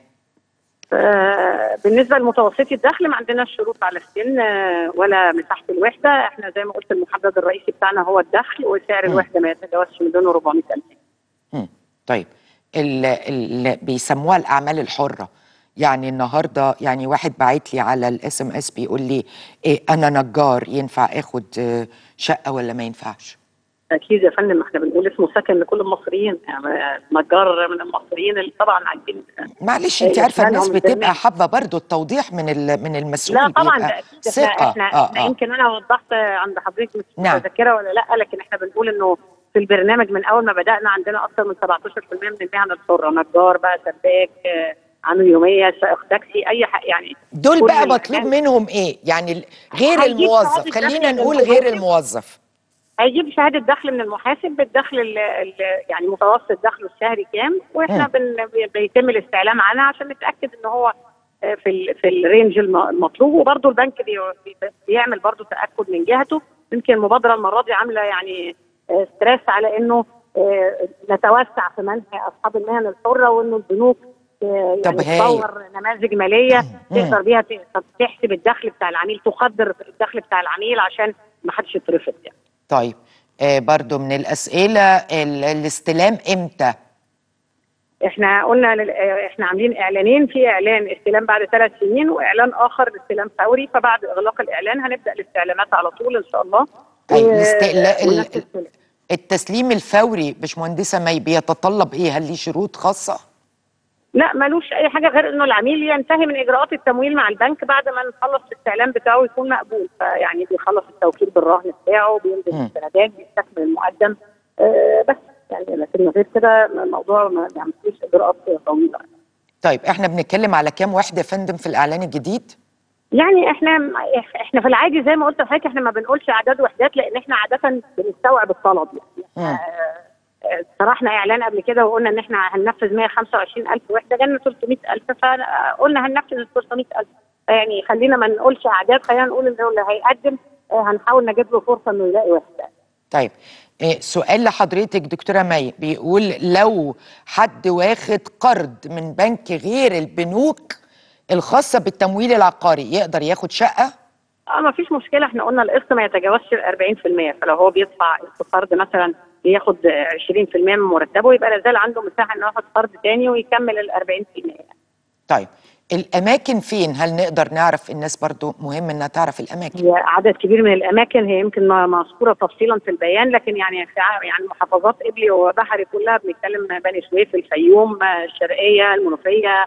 [SPEAKER 5] آه، بالنسبه لمتوسطي الدخل ما عندناش شروط على السن آه، ولا مساحه الوحده احنا زي ما قلت المحدد الرئيسي بتاعنا هو الدخل وسعر
[SPEAKER 1] مم.
[SPEAKER 5] الوحده ما يتجاوزش مليون و400 الف
[SPEAKER 1] مم. طيب اللي بيسموها الاعمال الحره يعني النهارده يعني واحد باعت لي على الاس ام اس بيقول لي إيه انا نجار ينفع اخد آه، شقه ولا ما ينفعش
[SPEAKER 5] اكيد يا فندم ما احنا بنقول اسمه سكن لكل المصريين يعني نجار من المصريين اللي طبعا عايزين
[SPEAKER 1] معلش انت
[SPEAKER 5] إيه،
[SPEAKER 1] عارفه الناس
[SPEAKER 5] إسمائهم
[SPEAKER 1] بتبقى
[SPEAKER 5] الجميع.
[SPEAKER 1] حابه برضو التوضيح من ال- من المسؤول
[SPEAKER 5] لا طبعا
[SPEAKER 1] بيبقى
[SPEAKER 5] ده اكيد احنا
[SPEAKER 1] ثقه
[SPEAKER 5] احنا,
[SPEAKER 1] اه
[SPEAKER 5] احنا
[SPEAKER 1] اه
[SPEAKER 5] يمكن انا وضحت عند حضرتك مش
[SPEAKER 1] نعم.
[SPEAKER 5] متذكره ولا لا لكن احنا بنقول انه في البرنامج من اول ما بدانا عندنا اكثر من 17% من المهن الحره نجار بقى سباك آه، عامل يوميه سائق تاكسي اي حق يعني
[SPEAKER 1] دول
[SPEAKER 5] كل
[SPEAKER 1] بقى
[SPEAKER 5] المهن.
[SPEAKER 1] مطلوب منهم ايه يعني ال- غير
[SPEAKER 5] هيجيب
[SPEAKER 1] الموظف
[SPEAKER 5] شهادة
[SPEAKER 1] خلينا
[SPEAKER 5] دخل
[SPEAKER 1] نقول
[SPEAKER 5] للمحاسب.
[SPEAKER 1] غير الموظف
[SPEAKER 5] هيجيب شهاده دخل من المحاسب بالدخل ال- ال- يعني متوسط دخله الشهري كام واحنا
[SPEAKER 1] مم.
[SPEAKER 5] بن بيتم الاستعلام عنها عشان نتاكد ان هو آه، في ال في الرينج الم- المطلوب وبرضه البنك بي- بي- بيعمل برضه تاكد من جهته يمكن المبادره المره دي عامله يعني آه، ستريس على انه آه، نتوسع في منح اصحاب المهن الحره وانه البنوك آه،
[SPEAKER 1] طب
[SPEAKER 5] يعني
[SPEAKER 1] هايل.
[SPEAKER 5] تطور نماذج ماليه
[SPEAKER 1] مم.
[SPEAKER 5] تقدر بيها ت- تحسب الدخل بتاع العميل تقدر الدخل بتاع العميل عشان ما حدش يترفض يعني
[SPEAKER 1] طيب آه برضو من الاسئله ال- الاستلام امتى
[SPEAKER 5] احنا قلنا لل... اه، احنا عاملين اعلانين في اعلان استلام بعد ثلاث سنين واعلان اخر لاستلام فوري فبعد اغلاق الاعلان هنبدا الاستعلامات على طول ان شاء الله
[SPEAKER 1] طيب
[SPEAKER 5] و-
[SPEAKER 1] الاستقلا- ال-
[SPEAKER 5] ونفس السلام.
[SPEAKER 1] التسليم الفوري باشمهندسه مي بيتطلب ايه هل ليه شروط خاصه
[SPEAKER 5] لا ملوش اي حاجه غير انه العميل ينتهي من اجراءات التمويل مع البنك بعد ما نخلص الاستعلام بتاعه يكون مقبول فيعني بيخلص التوكيل بالرهن بتاعه بينزل
[SPEAKER 1] مم.
[SPEAKER 5] السندات بيستكمل المقدم آه بس يعني لكن غير كده الموضوع ما يعني مفيش اجراءات طويله
[SPEAKER 1] طيب احنا بنتكلم على كام وحده يا فندم في الاعلان الجديد
[SPEAKER 5] يعني احنا احنا في العادي زي ما قلت لحضرتك احنا ما بنقولش اعداد وحدات لان احنا عاده بنستوعب الطلب يعني
[SPEAKER 1] مم.
[SPEAKER 5] آه، آه، طرحنا اعلان قبل كده وقلنا ان احنا هننفذ 125000 وحده جالنا 300000 فقلنا هننفذ ال 300000 يعني خلينا ما نقولش اعداد خلينا نقول ان هو اللي هيقدم آه، هنحاول نجيب له فرصه انه يلاقي وحده
[SPEAKER 1] طيب إيه سؤال لحضرتك دكتوره مي بيقول لو حد واخد قرض من بنك غير البنوك الخاصه بالتمويل العقاري يقدر ياخد شقه
[SPEAKER 5] اه ما فيش مشكله احنا قلنا القسط ما يتجاوزش ال 40% فلو هو بيدفع قرض مثلا بياخد 20% من مرتبه يبقى لازال عنده مساحه انه ياخد قرض تاني ويكمل ال 40%
[SPEAKER 1] طيب الاماكن فين هل نقدر نعرف الناس برضو مهم انها تعرف الاماكن
[SPEAKER 5] هي عدد كبير من الاماكن هي يمكن ما- مذكوره تفصيلا في البيان لكن يعني في ع- يعني محافظات قبلي وبحري كلها بنتكلم بني سويف الفيوم آه، الشرقيه المنوفيه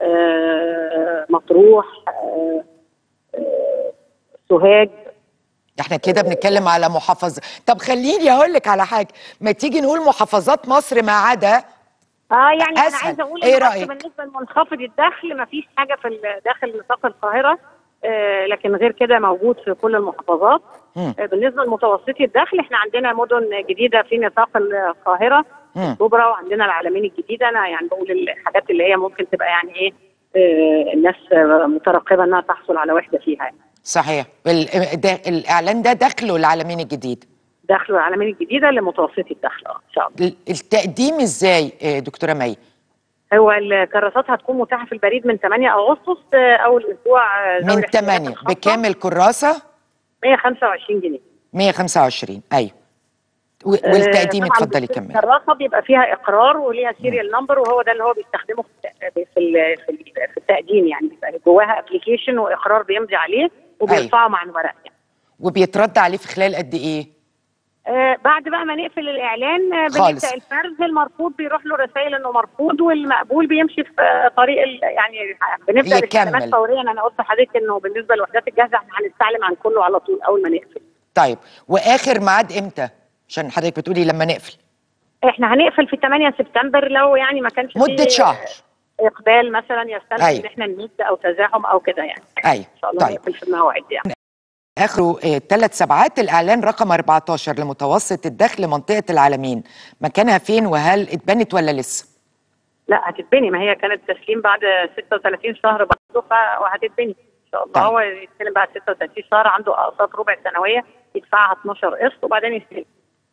[SPEAKER 5] آه، مطروح آه، آه، سوهاج
[SPEAKER 1] احنا كده بنتكلم على محافظه طب خليني اقول لك على حاجه ما تيجي نقول محافظات مصر ما عدا
[SPEAKER 5] اه يعني انا
[SPEAKER 1] أسهل.
[SPEAKER 5] عايزه اقول
[SPEAKER 1] إيه
[SPEAKER 5] إن بس
[SPEAKER 1] رأيك؟
[SPEAKER 5] بالنسبه لمنخفض الدخل ما فيش حاجه في ال- داخل نطاق القاهره آه لكن غير كده موجود في كل المحافظات
[SPEAKER 1] مم.
[SPEAKER 5] آه بالنسبه لمتوسطي الدخل احنا عندنا مدن جديده في نطاق القاهره
[SPEAKER 1] مم.
[SPEAKER 5] الكبرى وعندنا العالمين الجديده انا يعني بقول الحاجات اللي هي ممكن تبقى يعني ايه آه الناس آه، مترقبه انها تحصل على وحده فيها يعني.
[SPEAKER 1] صحيح ال- ده الاعلان ده دخله العالمين الجديد
[SPEAKER 5] دخلوا العالمين الجديده لمتوسطي الدخل اه ان شاء الله
[SPEAKER 1] ال- التقديم ازاي آه، دكتوره مي
[SPEAKER 5] هو الكراسات هتكون متاحه في البريد من 8 اغسطس آه، اول اسبوع آه، ذوي
[SPEAKER 1] من
[SPEAKER 5] الاحتياجات
[SPEAKER 1] 8
[SPEAKER 5] الخاصة.
[SPEAKER 1] بكام الكراسه
[SPEAKER 5] 125 جنيه
[SPEAKER 1] 125 ايوه و- والتقديم
[SPEAKER 5] آه، طبعاً
[SPEAKER 1] اتفضلي كملي
[SPEAKER 5] الكراسه بيبقى فيها اقرار وليها سيريال نمبر وهو ده اللي هو بيستخدمه في في ال- في ال- في التقديم يعني بيبقى جواها ابلكيشن واقرار بيمضي عليه وبيرفعه مع الورق يعني.
[SPEAKER 1] وبيترد عليه في خلال قد ايه
[SPEAKER 5] آه بعد بقى ما نقفل الاعلان آه،
[SPEAKER 1] خالص.
[SPEAKER 5] بنبدا الفرز المرفوض بيروح له رسائل انه مرفوض والمقبول بيمشي في آه، طريق ال- يعني بنبدا
[SPEAKER 1] يكمل.
[SPEAKER 5] الاستلامات فوريا انا قلت لحضرتك انه بالنسبه للوحدات الجاهزه احنا هنستعلم عن كله على طول اول ما نقفل
[SPEAKER 1] طيب واخر ميعاد امتى عشان حضرتك بتقولي لما نقفل
[SPEAKER 5] احنا هنقفل في 8 سبتمبر لو يعني ما كانش
[SPEAKER 1] مدة
[SPEAKER 5] فيه
[SPEAKER 1] شهر.
[SPEAKER 5] اقبال مثلا يستلزم
[SPEAKER 1] أيوة.
[SPEAKER 5] ان احنا نمد او تزاحم او كده يعني
[SPEAKER 1] ايوه
[SPEAKER 5] ان شاء الله
[SPEAKER 1] طيب
[SPEAKER 5] نقفل في المواعيد يعني
[SPEAKER 1] اخره ثلاث سبعات الاعلان رقم 14 لمتوسط الدخل منطقه العالمين مكانها فين وهل اتبنت ولا لسه
[SPEAKER 5] لا هتتبني ما هي كانت تسليم بعد 36 شهر برضه ف- وهتتبني ان شاء الله
[SPEAKER 1] طيب.
[SPEAKER 5] هو يستلم بعد 36 شهر عنده اقساط ربع سنويه يدفعها 12 قسط وبعدين يستلم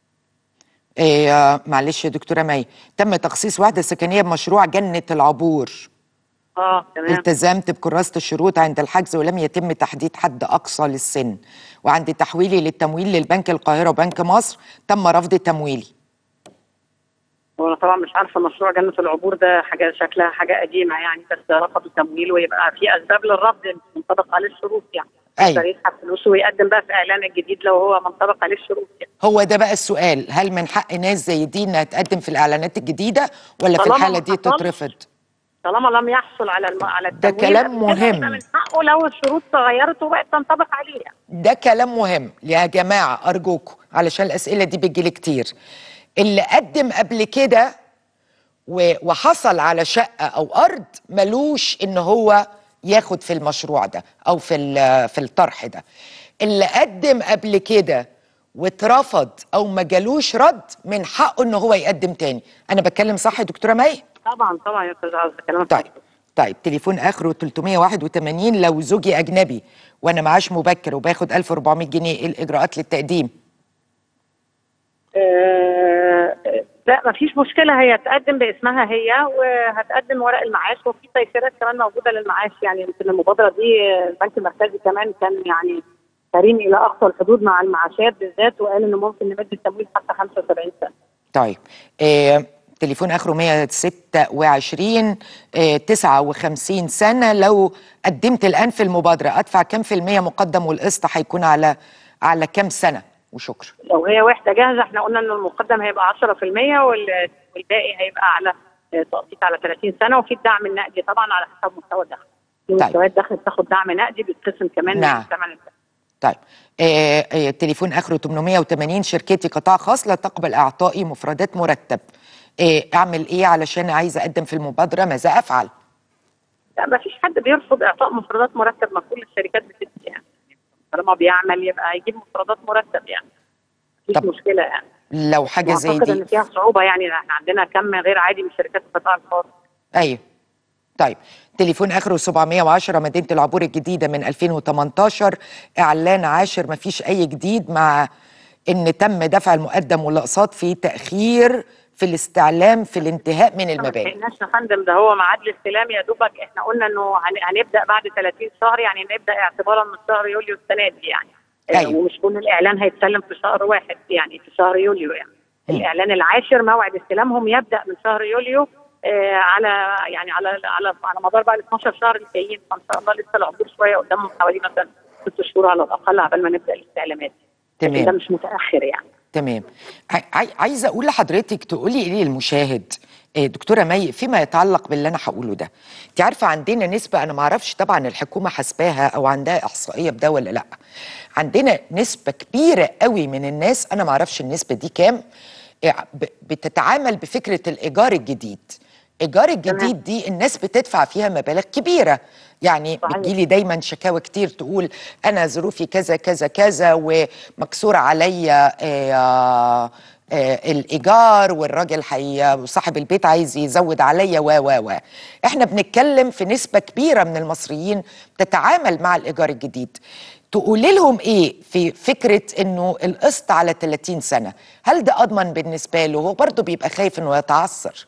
[SPEAKER 1] إيه آه، معلش يا دكتوره مي تم تخصيص وحده سكنيه بمشروع جنه العبور
[SPEAKER 5] اه تمام
[SPEAKER 1] التزمت بكراسة الشروط عند الحجز ولم يتم تحديد حد أقصى للسن وعند تحويلي للتمويل للبنك القاهرة وبنك مصر تم رفض تمويلي
[SPEAKER 5] وانا طبعا مش عارفه مشروع جنه العبور ده حاجه شكلها حاجه قديمه يعني بس رفضوا تمويل ويبقى في اسباب للرفض منطبق عليه الشروط يعني
[SPEAKER 1] أيوة.
[SPEAKER 5] يقدر يسحب فلوسه ويقدم بقى في اعلان الجديد لو هو منطبق عليه الشروط يعني.
[SPEAKER 1] هو ده بقى السؤال هل من حق ناس زي دي انها تقدم في الاعلانات الجديده ولا في
[SPEAKER 5] طالما
[SPEAKER 1] الحاله
[SPEAKER 5] ما
[SPEAKER 1] دي
[SPEAKER 5] حصلش.
[SPEAKER 1] تترفض
[SPEAKER 5] طالما لم يحصل على الم... على
[SPEAKER 1] ده
[SPEAKER 5] التمويل
[SPEAKER 1] كلام
[SPEAKER 5] قبل كده،
[SPEAKER 1] مهم.
[SPEAKER 5] يبقى من حقه لو الشروط تغيرت وبقت تنطبق عليه يعني.
[SPEAKER 1] ده كلام مهم يا جماعه ارجوكم علشان الاسئله دي بتجيلي كتير اللي قدم قبل كده و- وحصل على شقه او ارض ملوش ان هو ياخد في المشروع ده او في ال- في الطرح ده اللي قدم قبل كده واترفض او ما جالوش رد من حقه ان هو يقدم تاني انا بتكلم صح يا دكتوره مي
[SPEAKER 5] طبعا طبعا يا استاذ عز كلامك
[SPEAKER 1] طيب طيب تليفون اخره 381 لو زوجي اجنبي وانا معاش مبكر وباخد 1400 جنيه ايه الاجراءات للتقديم
[SPEAKER 5] آه، لا ما فيش مشكله هي تقدم باسمها هي وهتقدم ورق المعاش وفي تيسيرات كمان موجوده للمعاش يعني يمكن المبادره دي البنك المركزي كمان كان يعني سريع الى اقصى الحدود مع المعاشات بالذات وقال انه ممكن نمد التمويل حتى 75 سنه
[SPEAKER 1] طيب آه تليفون اخره 126 آه 59 سنه لو قدمت الان في المبادره ادفع كام في الميه مقدم والقسط هيكون على على كام سنه وشكرا
[SPEAKER 5] لو هي وحده جاهزه احنا قلنا انه المقدم هيبقى 10% وال- والباقي هيبقى على آه، تقسيط على 30 سنه وفي الدعم النقدي طبعا على حسب مستوى الدخل في
[SPEAKER 1] طيب.
[SPEAKER 5] مستويات دخل بتاخد دعم نقدي بيتقسم كمان
[SPEAKER 1] نعم.
[SPEAKER 5] من ثمن الدخل
[SPEAKER 1] طيب آه آه تليفون اخره 880 شركتي قطاع خاص لا تقبل اعطائي مفردات مرتب آه اعمل ايه علشان عايزه اقدم في المبادره ماذا افعل
[SPEAKER 5] لا ما فيش حد بيرفض اعطاء مفردات مرتب ما كل الشركات بتدي يعني طالما بيعمل يبقى يجيب مفردات مرتب يعني مفيش
[SPEAKER 1] طب
[SPEAKER 5] مشكله يعني
[SPEAKER 1] لو حاجه زي
[SPEAKER 5] واعتقد
[SPEAKER 1] دي
[SPEAKER 5] ان فيها صعوبه يعني احنا عندنا كم غير عادي من شركات القطاع الخاص
[SPEAKER 1] ايوه طيب تليفون اخره 710 مدينه العبور الجديده من 2018 اعلان عاشر ما فيش اي جديد مع ان تم دفع المقدم والاقساط في تاخير في الاستعلام في الانتهاء من
[SPEAKER 5] ما
[SPEAKER 1] المباني
[SPEAKER 5] لحقناش يا فندم ده هو ميعاد الاستلام يا دوبك احنا قلنا انه هن- هنبدا بعد 30 شهر يعني نبدا اعتبارا من شهر يوليو السنه دي يعني
[SPEAKER 1] أيوة.
[SPEAKER 5] آه، ومش كل الاعلان هيتسلم في شهر واحد يعني في شهر يوليو يعني
[SPEAKER 1] مم.
[SPEAKER 5] الاعلان العاشر موعد استلامهم يبدا من شهر يوليو آه على يعني على على على مدار بقى ال 12 شهر الجايين فان شاء الله لسه العبور شويه قدامهم حوالي مثلا ست شهور على الاقل قبل ما نبدا الاستعلامات لكن
[SPEAKER 1] تمام.
[SPEAKER 5] ده مش متاخر يعني
[SPEAKER 1] تمام عاي- عاي- عايزه اقول لحضرتك تقولي ايه للمشاهد آه، دكتوره مي فيما يتعلق باللي انا هقوله ده انت عارفه عندنا نسبه انا ما اعرفش طبعا الحكومه حاسباها او عندها احصائيه بده ولا لا عندنا نسبه كبيره قوي من الناس انا ما اعرفش النسبه دي كام آه، ب- بتتعامل بفكره الايجار الجديد ايجار الجديد دي الناس بتدفع فيها مبالغ كبيره يعني
[SPEAKER 5] صحيح.
[SPEAKER 1] بتجيلي دايما شكاوى كتير تقول انا ظروفي كذا كذا كذا ومكسور عليا آه، آه، الايجار والراجل حي وصاحب البيت عايز يزود عليا و و و احنا بنتكلم في نسبه كبيره من المصريين تتعامل مع الايجار الجديد تقولي لهم ايه في فكره انه القسط على 30 سنه هل ده اضمن بالنسبه له هو برضه بيبقى خايف انه يتعثر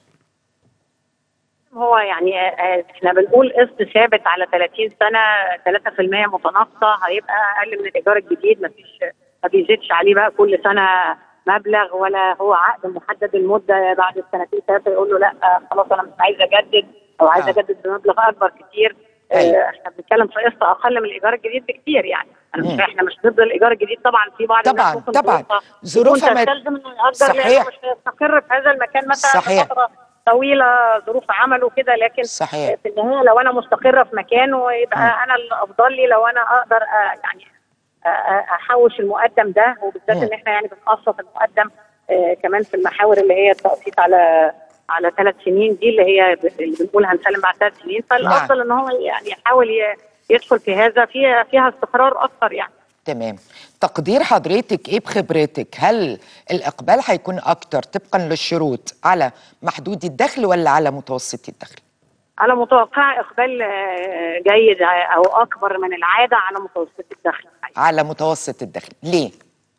[SPEAKER 5] هو يعني آه، آه، احنا بنقول قسط ثابت على 30 سنه 3% متناقصه هيبقى اقل من الايجار الجديد ما فيش ما بيزيدش عليه بقى كل سنه مبلغ ولا هو عقد محدد المده بعد السنتين ثلاثه يقول له لا آه، خلاص انا مش عايز اجدد او عايزه
[SPEAKER 1] آه.
[SPEAKER 5] اجدد بمبلغ اكبر كتير آه،
[SPEAKER 1] أيوة.
[SPEAKER 5] احنا بنتكلم في قسط اقل من الايجار الجديد بكتير يعني أنا مش
[SPEAKER 1] مم.
[SPEAKER 5] احنا مش ضد الايجار الجديد طبعا في بعض الناس
[SPEAKER 1] طبعاً،
[SPEAKER 5] ممكن
[SPEAKER 1] طبعاً.
[SPEAKER 5] ظروفها
[SPEAKER 1] ظروفها
[SPEAKER 5] تكون
[SPEAKER 1] ما-
[SPEAKER 5] تستلزم انه يأجر
[SPEAKER 1] صحيح.
[SPEAKER 5] لانه مش هيستقر في هذا المكان مثلا
[SPEAKER 1] صحيح.
[SPEAKER 5] فتره طويله ظروف عمله كده لكن
[SPEAKER 1] صحيح.
[SPEAKER 5] في النهايه لو انا مستقره في مكان ويبقى انا الافضل لي لو انا اقدر آه، يعني آه، آه، احوش المقدم ده وبالذات
[SPEAKER 1] مم.
[SPEAKER 5] ان احنا يعني بنقسط المقدم آه، كمان في المحاور اللي هي التقسيط على على ثلاث سنين دي اللي هي ب- اللي بنقول هنسلم بعد ثلاث سنين فالافضل ان هو يعني يحاول ي- يدخل في هذا فيها فيها استقرار اكثر يعني
[SPEAKER 1] تمام تقدير حضرتك ايه بخبرتك هل الاقبال هيكون اكتر طبقا للشروط على محدود الدخل ولا على متوسط الدخل
[SPEAKER 5] انا متوقعه اقبال آه، جيد او اكبر من العاده على متوسط الدخل
[SPEAKER 1] على متوسط الدخل ليه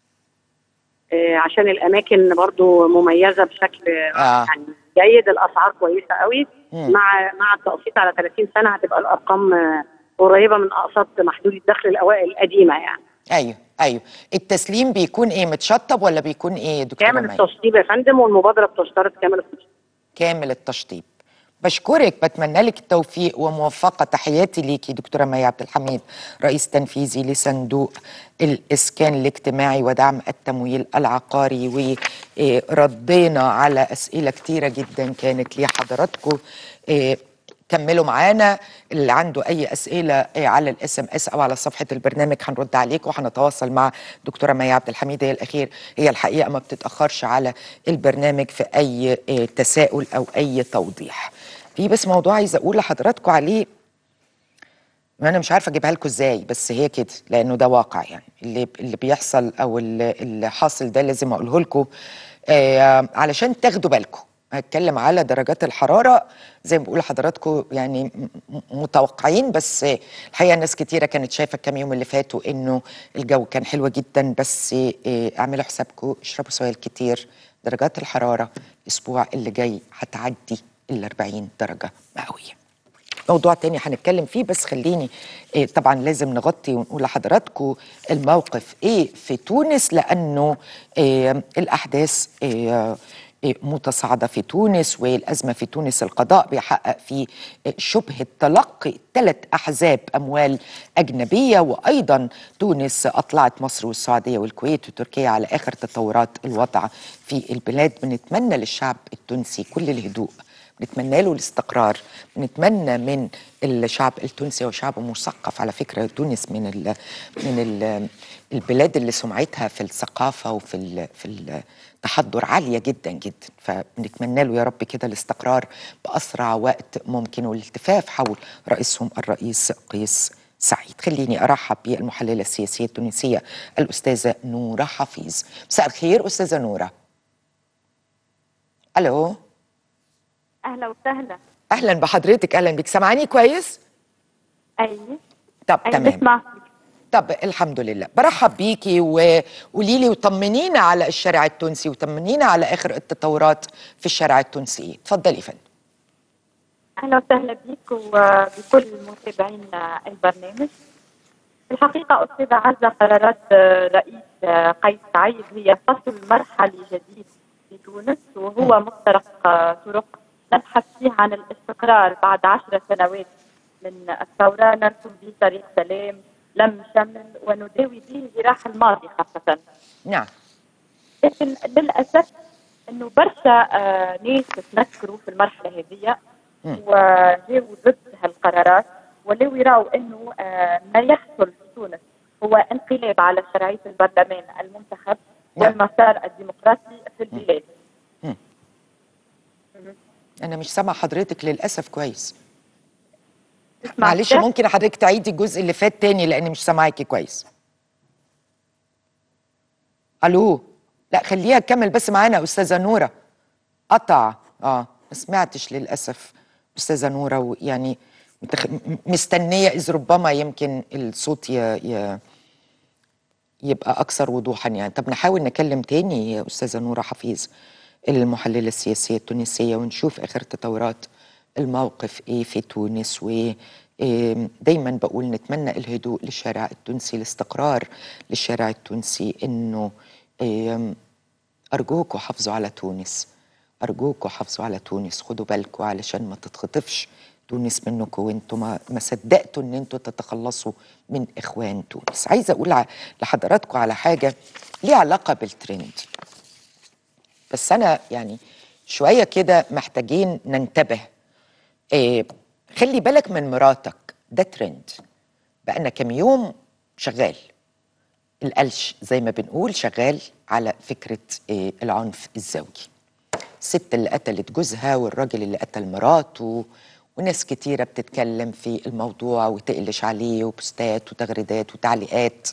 [SPEAKER 5] آه، عشان الاماكن برضو مميزه بشكل
[SPEAKER 1] آه.
[SPEAKER 5] آه. يعني جيد الاسعار كويسه قوي
[SPEAKER 1] مم.
[SPEAKER 5] مع مع التقسيط على 30 سنه هتبقى الارقام آه، قريبه من اقساط محدود الدخل الاوائل القديمه يعني
[SPEAKER 1] ايوه ايوه التسليم بيكون ايه متشطب ولا بيكون ايه يا دكتوره
[SPEAKER 5] كامل
[SPEAKER 1] مي
[SPEAKER 5] التشطيب يا فندم والمبادره بتشترط كامل التشطيب
[SPEAKER 1] كامل التشطيب بشكرك بتمنى لك التوفيق وموفقة تحياتي ليكي دكتورة مي عبد الحميد رئيس تنفيذي لصندوق الإسكان الاجتماعي ودعم التمويل العقاري وردينا على أسئلة كتيرة جدا كانت لحضراتكم إيه، كملوا معانا اللي عنده اي اسئله إيه، على الاس ام اس او على صفحه البرنامج هنرد عليك وهنتواصل مع دكتوره مي عبد الحميد هي الاخير هي الحقيقه ما بتتاخرش على البرنامج في اي إيه، تساؤل او اي توضيح في بس موضوع عايزه اقول لحضراتكم عليه وانا مش عارفه اجيبها لكم ازاي بس هي كده لانه ده واقع يعني اللي اللي بيحصل او اللي, اللي حاصل ده لازم اقوله لكم آه علشان تاخدوا بالكم هتكلم على درجات الحراره زي ما بقول لحضراتكم يعني م- م- متوقعين بس الحقيقه ناس كتيره كانت شايفه الكام يوم اللي فاتوا انه الجو كان حلو جدا بس آه اعملوا حسابكم اشربوا سوائل كتير درجات الحراره الاسبوع اللي جاي هتعدي ال 40 درجه مئويه موضوع تاني هنتكلم فيه بس خليني إيه طبعا لازم نغطي ونقول لحضراتكم الموقف ايه في تونس لانه إيه الاحداث إيه إيه متصاعده في تونس والازمه في تونس القضاء بيحقق في إيه شبهه تلقي ثلاث احزاب اموال اجنبيه وايضا تونس اطلعت مصر والسعوديه والكويت وتركيا على اخر تطورات الوضع في البلاد بنتمنى للشعب التونسي كل الهدوء بنتمنى له الاستقرار بنتمنى من الشعب التونسي وشعب مثقف على فكره تونس من ال من ال البلاد اللي سمعتها في الثقافه وفي ال في التحضر عاليه جدا جدا فبنتمنى له يا رب كده الاستقرار باسرع وقت ممكن والالتفاف حول رئيسهم الرئيس قيس سعيد خليني ارحب بالمحلله السياسيه التونسيه الاستاذه نوره حفيظ مساء الخير استاذه نوره الو
[SPEAKER 6] اهلا وسهلا
[SPEAKER 1] اهلا بحضرتك اهلا بك سامعاني كويس
[SPEAKER 6] ايوه
[SPEAKER 1] طب
[SPEAKER 6] ايوه
[SPEAKER 1] تمام
[SPEAKER 6] بسمع
[SPEAKER 1] طب الحمد لله برحب بيكي وقولي لي وطمنينا على الشارع التونسي وطمنينا على اخر التطورات في الشارع التونسي اتفضلي يا فندم
[SPEAKER 6] اهلا وسهلا بك وبكل متابعين البرنامج في الحقيقه استاذه عزه قرارات رئيس قيس سعيد هي فصل مرحلي جديد في تونس وهو مفترق طرق نبحث فيه عن الاستقرار بعد عشر سنوات من الثوره نرسم به طريق سلام لم شمل ونداوي به جراح الماضي خاصه
[SPEAKER 1] نعم
[SPEAKER 6] لكن للاسف انه برشا آه ناس تنكروا في المرحله هذه وجاوا ضد هالقرارات ولاو يراوا انه آه ما يحصل في تونس هو انقلاب على شرعيه البرلمان المنتخب
[SPEAKER 1] نعم.
[SPEAKER 6] والمسار الديمقراطي في البلاد
[SPEAKER 1] انا مش سامعه حضرتك للاسف كويس
[SPEAKER 6] تسمع
[SPEAKER 1] معلش
[SPEAKER 6] كده؟
[SPEAKER 1] ممكن حضرتك تعيدي الجزء اللي فات تاني لاني مش سامعاكي كويس الو لا خليها تكمل بس معانا استاذه نوره قطع اه ما سمعتش للاسف استاذه نوره ويعني متخ... م- مستنيه اذ ربما يمكن الصوت ي... ي... يبقى اكثر وضوحا يعني طب نحاول نكلم تاني يا استاذه نوره حفيظ المحلله السياسيه التونسيه ونشوف اخر تطورات الموقف ايه في تونس و إيه دايما بقول نتمنى الهدوء للشارع التونسي الاستقرار للشارع التونسي انه إيه ارجوكوا حافظوا على تونس ارجوكوا حافظوا على تونس خدوا بالكوا علشان ما تتخطفش تونس منكم وانتم ما, ما صدقتوا ان انتوا تتخلصوا من اخوان تونس عايزه اقول ع- لحضراتكم على حاجه ليها علاقه بالترند بس انا يعني شويه كده محتاجين ننتبه إيه خلي بالك من مراتك ده ترند بقالنا كام يوم شغال القلش زي ما بنقول شغال على فكره إيه العنف الزوجي الست اللي قتلت جوزها والراجل اللي قتل مراته وناس كتيرة بتتكلم في الموضوع وتقلش عليه وبوستات وتغريدات وتعليقات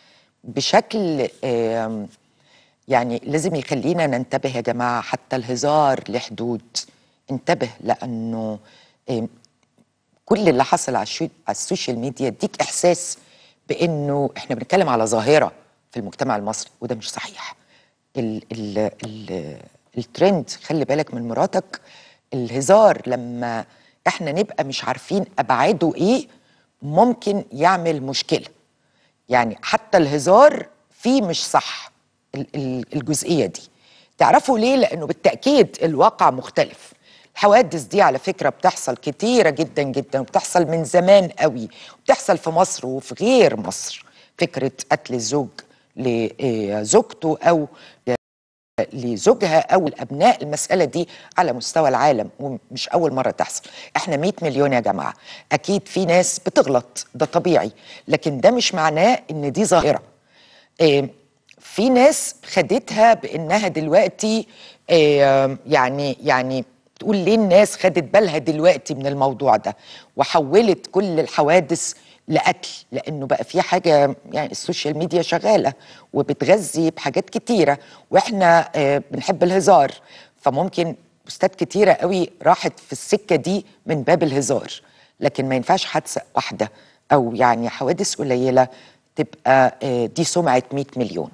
[SPEAKER 1] بشكل آم، يعني لازم يخلينا ننتبه يا جماعة حتى الهزار له حدود انتبه لأنه آم، كل اللي حصل على الشو- على السوشيال ميديا يديك إحساس بأنه إحنا بنتكلم على ظاهرة في المجتمع المصري وده مش صحيح ال ال ال الترند خلي بالك من مراتك الهزار لما احنا نبقى مش عارفين ابعاده ايه ممكن يعمل مشكله يعني حتى الهزار فيه مش صح ال- ال- الجزئيه دي تعرفوا ليه لانه بالتاكيد الواقع مختلف الحوادث دي على فكره بتحصل كتيره جدا جدا وبتحصل من زمان قوي وبتحصل في مصر وفي غير مصر فكره قتل الزوج لزوجته او لزوجها او الابناء المساله دي على مستوى العالم ومش اول مره تحصل احنا 100 مليون يا جماعه اكيد في ناس بتغلط ده طبيعي لكن ده مش معناه ان دي ظاهره إيه، في ناس خدتها بانها دلوقتي إيه، يعني يعني تقول ليه الناس خدت بالها دلوقتي من الموضوع ده وحولت كل الحوادث لقتل لانه بقى في حاجه يعني السوشيال ميديا شغاله وبتغذي بحاجات كتيره واحنا آه، بنحب الهزار فممكن بوستات كتيره قوي راحت في السكه دي من باب الهزار لكن ما ينفعش حادثه واحده او يعني حوادث قليله تبقى آه، دي سمعه 100 مليون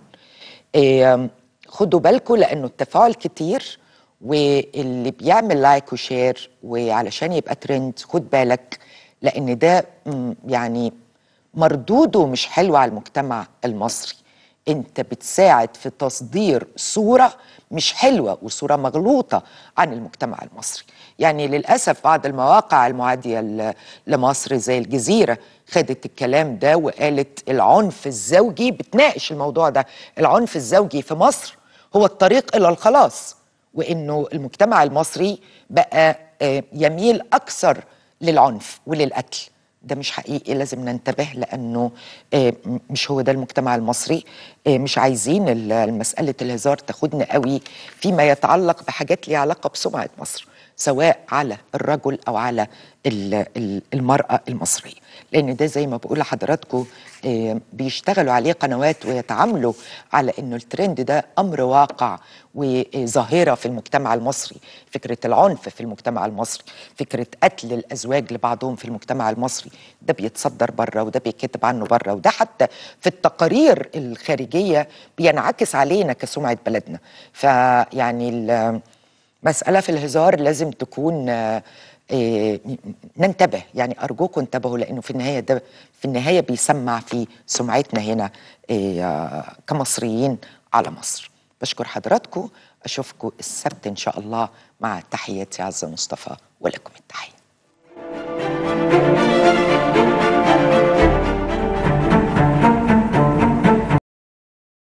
[SPEAKER 1] آم، خدوا بالكم لانه التفاعل كتير واللي بيعمل لايك وشير وعلشان يبقى ترند خد بالك لان ده مم، يعني مردوده مش حلو على المجتمع المصري انت بتساعد في تصدير صوره مش حلوه وصوره مغلوطه عن المجتمع المصري يعني للاسف بعض المواقع المعاديه ل- لمصر زي الجزيره خدت الكلام ده وقالت العنف الزوجي بتناقش الموضوع ده العنف الزوجي في مصر هو الطريق الى الخلاص وانه المجتمع المصري بقى آه، يميل اكثر للعنف وللقتل ده مش حقيقي لازم ننتبه لانه آه، م- مش هو ده المجتمع المصري آه، مش عايزين ال- مساله الهزار تاخدنا قوي فيما يتعلق بحاجات ليها علاقه بسمعه مصر سواء على الرجل او على ال- ال- المراه المصريه لان ده زي ما بقول لحضراتكم آه، بيشتغلوا عليه قنوات ويتعاملوا على انه الترند ده امر واقع وظاهره في المجتمع المصري فكره العنف في المجتمع المصري فكره قتل الازواج لبعضهم في المجتمع المصري ده بيتصدر بره وده بيتكتب عنه بره وده حتى في التقارير الخارجيه بينعكس علينا كسمعه بلدنا فيعني ال- مسألة في الهزار لازم تكون آه، آه، ننتبه يعني أرجوكم انتبهوا لأنه في النهاية ده في النهاية بيسمع في سمعتنا هنا آه، كمصريين على مصر بشكر حضراتكم أشوفكم السبت إن شاء الله مع تحياتي عزة مصطفى ولكم التحية